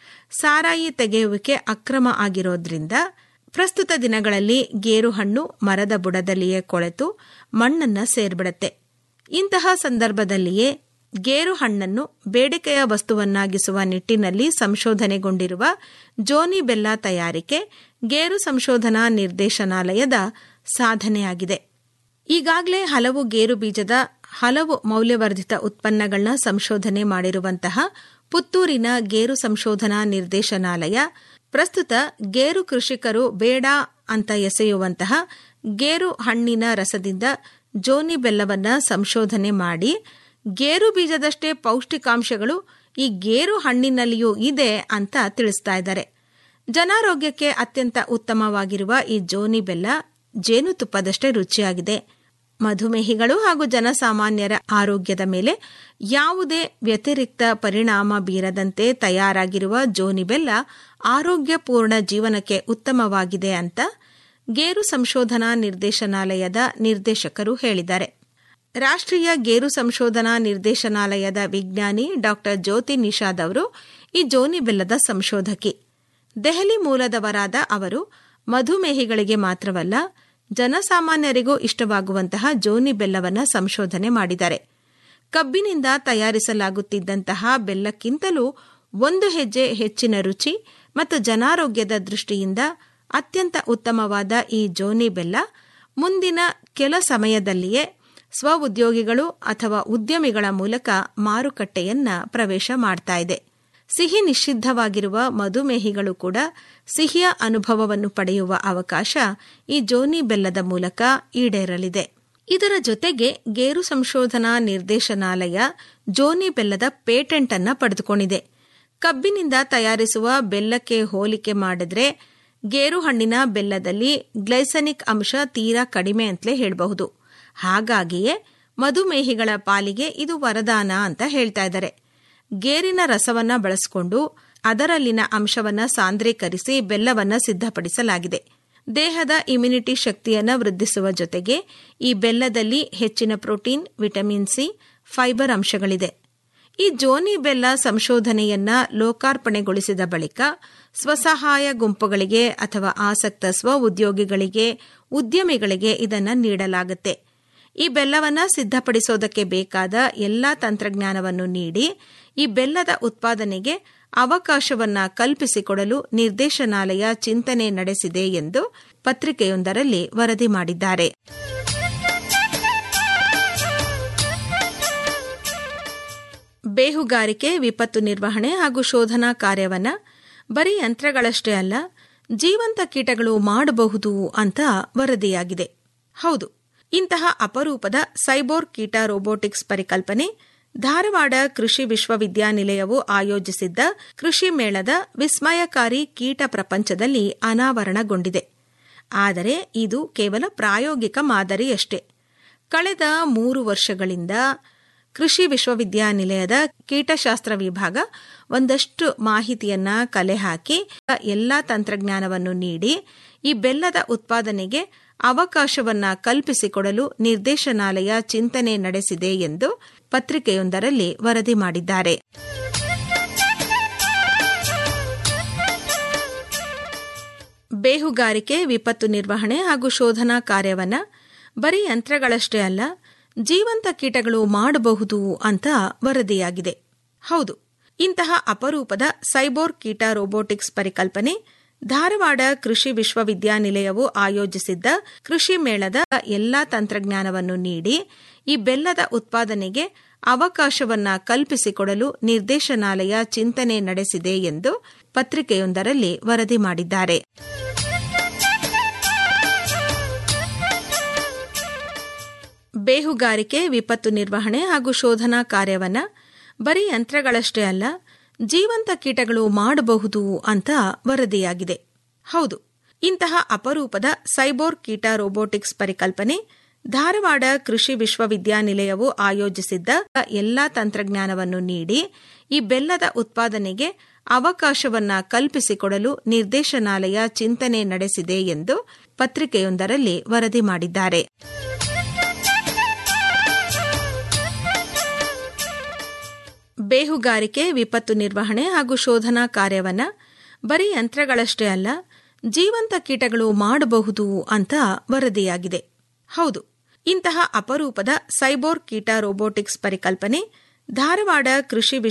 S17: ಸಾರಾಯಿ ತೆಗೆಯುವಿಕೆ ಅಕ್ರಮ ಆಗಿರೋದ್ರಿಂದ ಪ್ರಸ್ತುತ ದಿನಗಳಲ್ಲಿ ಗೇರು ಹಣ್ಣು ಮರದ ಬುಡದಲ್ಲಿಯೇ ಕೊಳೆತು ಮಣ್ಣನ್ನ ಸೇರ್ಬಿಡತ್ತೆ ಇಂತಹ ಸಂದರ್ಭದಲ್ಲಿಯೇ ಗೇರು ಹಣ್ಣನ್ನು ಬೇಡಿಕೆಯ ವಸ್ತುವನ್ನಾಗಿಸುವ ನಿಟ್ಟಿನಲ್ಲಿ ಸಂಶೋಧನೆಗೊಂಡಿರುವ ಜೋನಿ ಬೆಲ್ಲ ತಯಾರಿಕೆ ಗೇರು ಸಂಶೋಧನಾ ನಿರ್ದೇಶನಾಲಯದ ಸಾಧನೆಯಾಗಿದೆ ಈಗಾಗಲೇ ಹಲವು ಗೇರು ಬೀಜದ ಹಲವು ಮೌಲ್ಯವರ್ಧಿತ ಉತ್ಪನ್ನಗಳನ್ನ ಸಂಶೋಧನೆ ಮಾಡಿರುವಂತಹ ಪುತ್ತೂರಿನ ಗೇರು ಸಂಶೋಧನಾ ನಿರ್ದೇಶನಾಲಯ ಪ್ರಸ್ತುತ ಗೇರು ಕೃಷಿಕರು ಬೇಡ ಅಂತ ಎಸೆಯುವಂತಹ ಗೇರು ಹಣ್ಣಿನ ರಸದಿಂದ ಜೋನಿ ಬೆಲ್ಲವನ್ನ ಸಂಶೋಧನೆ ಮಾಡಿ ಗೇರು ಬೀಜದಷ್ಟೇ ಪೌಷ್ಟಿಕಾಂಶಗಳು ಈ ಗೇರು ಹಣ್ಣಿನಲ್ಲಿಯೂ ಇದೆ ಅಂತ ತಿಳಿಸ್ತಾ ಇದ್ದಾರೆ ಜನಾರೋಗ್ಯಕ್ಕೆ ಅತ್ಯಂತ ಉತ್ತಮವಾಗಿರುವ ಈ ಜೋನಿ ಬೆಲ್ಲ ಜೇನುತುಪ್ಪದಷ್ಟೇ ರುಚಿಯಾಗಿದೆ ಮಧುಮೇಹಿಗಳು ಹಾಗೂ ಜನಸಾಮಾನ್ಯರ ಆರೋಗ್ಯದ ಮೇಲೆ ಯಾವುದೇ ವ್ಯತಿರಿಕ್ತ ಪರಿಣಾಮ ಬೀರದಂತೆ ತಯಾರಾಗಿರುವ ಜೋನಿ ಬೆಲ್ಲ ಆರೋಗ್ಯಪೂರ್ಣ ಜೀವನಕ್ಕೆ ಉತ್ತಮವಾಗಿದೆ ಅಂತ ಗೇರು ಸಂಶೋಧನಾ ನಿರ್ದೇಶನಾಲಯದ ನಿರ್ದೇಶಕರು ಹೇಳಿದ್ದಾರೆ ರಾಷ್ಟ್ರೀಯ ಗೇರು ಸಂಶೋಧನಾ ನಿರ್ದೇಶನಾಲಯದ ವಿಜ್ಞಾನಿ ಡಾಕ್ಟರ್ ಜ್ಯೋತಿ ನಿಷಾದ್ ಅವರು ಈ ಜೋನಿ ಬೆಲ್ಲದ ಸಂಶೋಧಕಿ ದೆಹಲಿ ಮೂಲದವರಾದ ಅವರು ಮಧುಮೇಹಿಗಳಿಗೆ ಮಾತ್ರವಲ್ಲ ಜನಸಾಮಾನ್ಯರಿಗೂ ಇಷ್ಟವಾಗುವಂತಹ ಜೋನಿ ಬೆಲ್ಲವನ್ನ ಸಂಶೋಧನೆ ಮಾಡಿದ್ದಾರೆ ಕಬ್ಬಿನಿಂದ ತಯಾರಿಸಲಾಗುತ್ತಿದ್ದಂತಹ ಬೆಲ್ಲಕ್ಕಿಂತಲೂ ಒಂದು ಹೆಜ್ಜೆ ಹೆಚ್ಚಿನ ರುಚಿ ಮತ್ತು ಜನಾರೋಗ್ಯದ ದೃಷ್ಟಿಯಿಂದ ಅತ್ಯಂತ ಉತ್ತಮವಾದ ಈ ಜೋನಿ ಬೆಲ್ಲ ಮುಂದಿನ ಕೆಲ ಸಮಯದಲ್ಲಿಯೇ ಸ್ವ ಉದ್ಯೋಗಿಗಳು ಅಥವಾ ಉದ್ಯಮಿಗಳ ಮೂಲಕ ಮಾರುಕಟ್ಟೆಯನ್ನ ಪ್ರವೇಶ ಮಾಡ್ತಾ ಇದೆ ಸಿಹಿ ನಿಷಿದ್ಧವಾಗಿರುವ ಮಧುಮೇಹಿಗಳು ಕೂಡ ಸಿಹಿಯ ಅನುಭವವನ್ನು ಪಡೆಯುವ ಅವಕಾಶ ಈ ಜೋನಿ ಬೆಲ್ಲದ ಮೂಲಕ ಈಡೇರಲಿದೆ ಇದರ ಜೊತೆಗೆ ಗೇರು ಸಂಶೋಧನಾ ನಿರ್ದೇಶನಾಲಯ ಜೋನಿ ಬೆಲ್ಲದ ಪೇಟೆಂಟ್ ಅನ್ನ ಪಡೆದುಕೊಂಡಿದೆ ಕಬ್ಬಿನಿಂದ ತಯಾರಿಸುವ ಬೆಲ್ಲಕ್ಕೆ ಹೋಲಿಕೆ ಮಾಡಿದ್ರೆ ಗೇರು ಹಣ್ಣಿನ ಬೆಲ್ಲದಲ್ಲಿ ಗ್ಲೈಸನಿಕ್ ಅಂಶ ತೀರಾ ಕಡಿಮೆ ಅಂತಲೇ ಹೇಳಬಹುದು ಹಾಗಾಗಿಯೇ ಮಧುಮೇಹಿಗಳ ಪಾಲಿಗೆ ಇದು ವರದಾನ ಅಂತ ಹೇಳ್ತಾ ಇದ್ದಾರೆ ಗೇರಿನ ರಸವನ್ನ ಬಳಸಿಕೊಂಡು ಅದರಲ್ಲಿನ ಅಂಶವನ್ನ ಸಾಂದ್ರೀಕರಿಸಿ ಬೆಲ್ಲವನ್ನ ಸಿದ್ಧಪಡಿಸಲಾಗಿದೆ ದೇಹದ ಇಮ್ಯುನಿಟಿ ಶಕ್ತಿಯನ್ನ ವೃದ್ಧಿಸುವ ಜೊತೆಗೆ ಈ ಬೆಲ್ಲದಲ್ಲಿ ಹೆಚ್ಚಿನ ಪ್ರೋಟೀನ್ ವಿಟಮಿನ್ ಸಿ ಫೈಬರ್ ಅಂಶಗಳಿದೆ ಈ ಜೋನಿ ಬೆಲ್ಲ ಸಂಶೋಧನೆಯನ್ನ ಲೋಕಾರ್ಪಣೆಗೊಳಿಸಿದ ಬಳಿಕ ಸ್ವಸಹಾಯ ಗುಂಪುಗಳಿಗೆ ಅಥವಾ ಆಸಕ್ತ ಸ್ವ ಉದ್ಯೋಗಿಗಳಿಗೆ ಉದ್ಯಮಿಗಳಿಗೆ ಇದನ್ನ ನೀಡಲಾಗುತ್ತೆ ಈ ಬೆಲ್ಲವನ್ನ ಸಿದ್ಧಪಡಿಸೋದಕ್ಕೆ ಬೇಕಾದ ಎಲ್ಲಾ ತಂತ್ರಜ್ಞಾನವನ್ನು ನೀಡಿ ಈ ಬೆಲ್ಲದ ಉತ್ಪಾದನೆಗೆ ಅವಕಾಶವನ್ನ ಕಲ್ಪಿಸಿಕೊಡಲು ನಿರ್ದೇಶನಾಲಯ ಚಿಂತನೆ ನಡೆಸಿದೆ ಎಂದು ಪತ್ರಿಕೆಯೊಂದರಲ್ಲಿ ವರದಿ ಮಾಡಿದ್ದಾರೆ ಬೇಹುಗಾರಿಕೆ ವಿಪತ್ತು ನಿರ್ವಹಣೆ ಹಾಗೂ ಶೋಧನಾ ಕಾರ್ಯವನ್ನ ಬರೀ ಯಂತ್ರಗಳಷ್ಟೇ ಅಲ್ಲ ಜೀವಂತ ಕೀಟಗಳು ಮಾಡಬಹುದು ಅಂತ ವರದಿಯಾಗಿದೆ ಹೌದು ಇಂತಹ ಅಪರೂಪದ ಸೈಬೋರ್ ಕೀಟ ರೋಬೋಟಿಕ್ಸ್ ಪರಿಕಲ್ಪನೆ ಧಾರವಾಡ ಕೃಷಿ ವಿಶ್ವವಿದ್ಯಾನಿಲಯವು ಆಯೋಜಿಸಿದ್ದ ಕೃಷಿ ಮೇಳದ ವಿಸ್ಮಯಕಾರಿ ಕೀಟ ಪ್ರಪಂಚದಲ್ಲಿ ಅನಾವರಣಗೊಂಡಿದೆ ಆದರೆ ಇದು ಕೇವಲ ಪ್ರಾಯೋಗಿಕ ಮಾದರಿಯಷ್ಟೇ ಕಳೆದ ಮೂರು ವರ್ಷಗಳಿಂದ ಕೃಷಿ ವಿಶ್ವವಿದ್ಯಾನಿಲಯದ ಕೀಟಶಾಸ್ತ್ರ ವಿಭಾಗ ಒಂದಷ್ಟು ಮಾಹಿತಿಯನ್ನ ಕಲೆ ಹಾಕಿ ಎಲ್ಲಾ ತಂತ್ರಜ್ಞಾನವನ್ನು ನೀಡಿ ಈ ಬೆಲ್ಲದ ಉತ್ಪಾದನೆಗೆ ಅವಕಾಶವನ್ನ ಕಲ್ಪಿಸಿಕೊಡಲು ನಿರ್ದೇಶನಾಲಯ ಚಿಂತನೆ ನಡೆಸಿದೆ ಎಂದು ಪತ್ರಿಕೆಯೊಂದರಲ್ಲಿ ವರದಿ ಮಾಡಿದ್ದಾರೆ ಬೇಹುಗಾರಿಕೆ ವಿಪತ್ತು ನಿರ್ವಹಣೆ ಹಾಗೂ ಶೋಧನಾ ಕಾರ್ಯವನ್ನ ಬರೀ ಯಂತ್ರಗಳಷ್ಟೇ ಅಲ್ಲ ಜೀವಂತ ಕೀಟಗಳು ಮಾಡಬಹುದು ಅಂತ ವರದಿಯಾಗಿದೆ ಹೌದು ಇಂತಹ ಅಪರೂಪದ ಸೈಬೋರ್ ಕೀಟ ರೋಬೋಟಿಕ್ಸ್ ಪರಿಕಲ್ಪನೆ ಧಾರವಾಡ ಕೃಷಿ ವಿಶ್ವವಿದ್ಯಾನಿಲಯವು ಆಯೋಜಿಸಿದ್ದ ಕೃಷಿ ಮೇಳದ ಎಲ್ಲಾ ತಂತ್ರಜ್ಞಾನವನ್ನು ನೀಡಿ ಈ ಬೆಲ್ಲದ ಉತ್ಪಾದನೆಗೆ ಅವಕಾಶವನ್ನ ಕಲ್ಪಿಸಿಕೊಡಲು ನಿರ್ದೇಶನಾಲಯ ಚಿಂತನೆ ನಡೆಸಿದೆ ಎಂದು ಪತ್ರಿಕೆಯೊಂದರಲ್ಲಿ ವರದಿ ಮಾಡಿದ್ದಾರೆ ಬೇಹುಗಾರಿಕೆ ವಿಪತ್ತು ನಿರ್ವಹಣೆ ಹಾಗೂ ಶೋಧನಾ ಕಾರ್ಯವನ್ನ ಬರೀ ಯಂತ್ರಗಳಷ್ಟೇ ಅಲ್ಲ ಜೀವಂತ ಕೀಟಗಳು ಮಾಡಬಹುದು ಅಂತ ವರದಿಯಾಗಿದೆ ಹೌದು ಇಂತಹ ಅಪರೂಪದ ಸೈಬೋರ್ ಕೀಟ ರೋಬೋಟಿಕ್ಸ್ ಪರಿಕಲ್ಪನೆ ಧಾರವಾಡ ಕೃಷಿ ವಿಶ್ವವಿದ್ಯಾನಿಲಯವು ಆಯೋಜಿಸಿದ್ದ ಎಲ್ಲಾ ತಂತ್ರಜ್ಞಾನವನ್ನು ನೀಡಿ ಈ ಬೆಲ್ಲದ ಉತ್ಪಾದನೆಗೆ ಅವಕಾಶವನ್ನ ಕಲ್ಪಿಸಿಕೊಡಲು ನಿರ್ದೇಶನಾಲಯ ಚಿಂತನೆ ನಡೆಸಿದೆ ಎಂದು ಪತ್ರಿಕೆಯೊಂದರಲ್ಲಿ ವರದಿ ಮಾಡಿದ್ದಾರೆ ಬೇಹುಗಾರಿಕೆ ವಿಪತ್ತು ನಿರ್ವಹಣೆ ಹಾಗೂ ಶೋಧನಾ ಕಾರ್ಯವನ್ನ ಬರೀ ಯಂತ್ರಗಳಷ್ಟೇ ಅಲ್ಲ ಜೀವಂತ ಕೀಟಗಳು ಮಾಡಬಹುದು ಅಂತ ವರದಿಯಾಗಿದೆ ಹೌದು ಇಂತಹ ಅಪರೂಪದ ಸೈಬೋರ್ ಕೀಟ ರೋಬೋಟಿಕ್ಸ್ ಪರಿಕಲ್ಪನೆ ಧಾರವಾಡ ಕೃಷಿ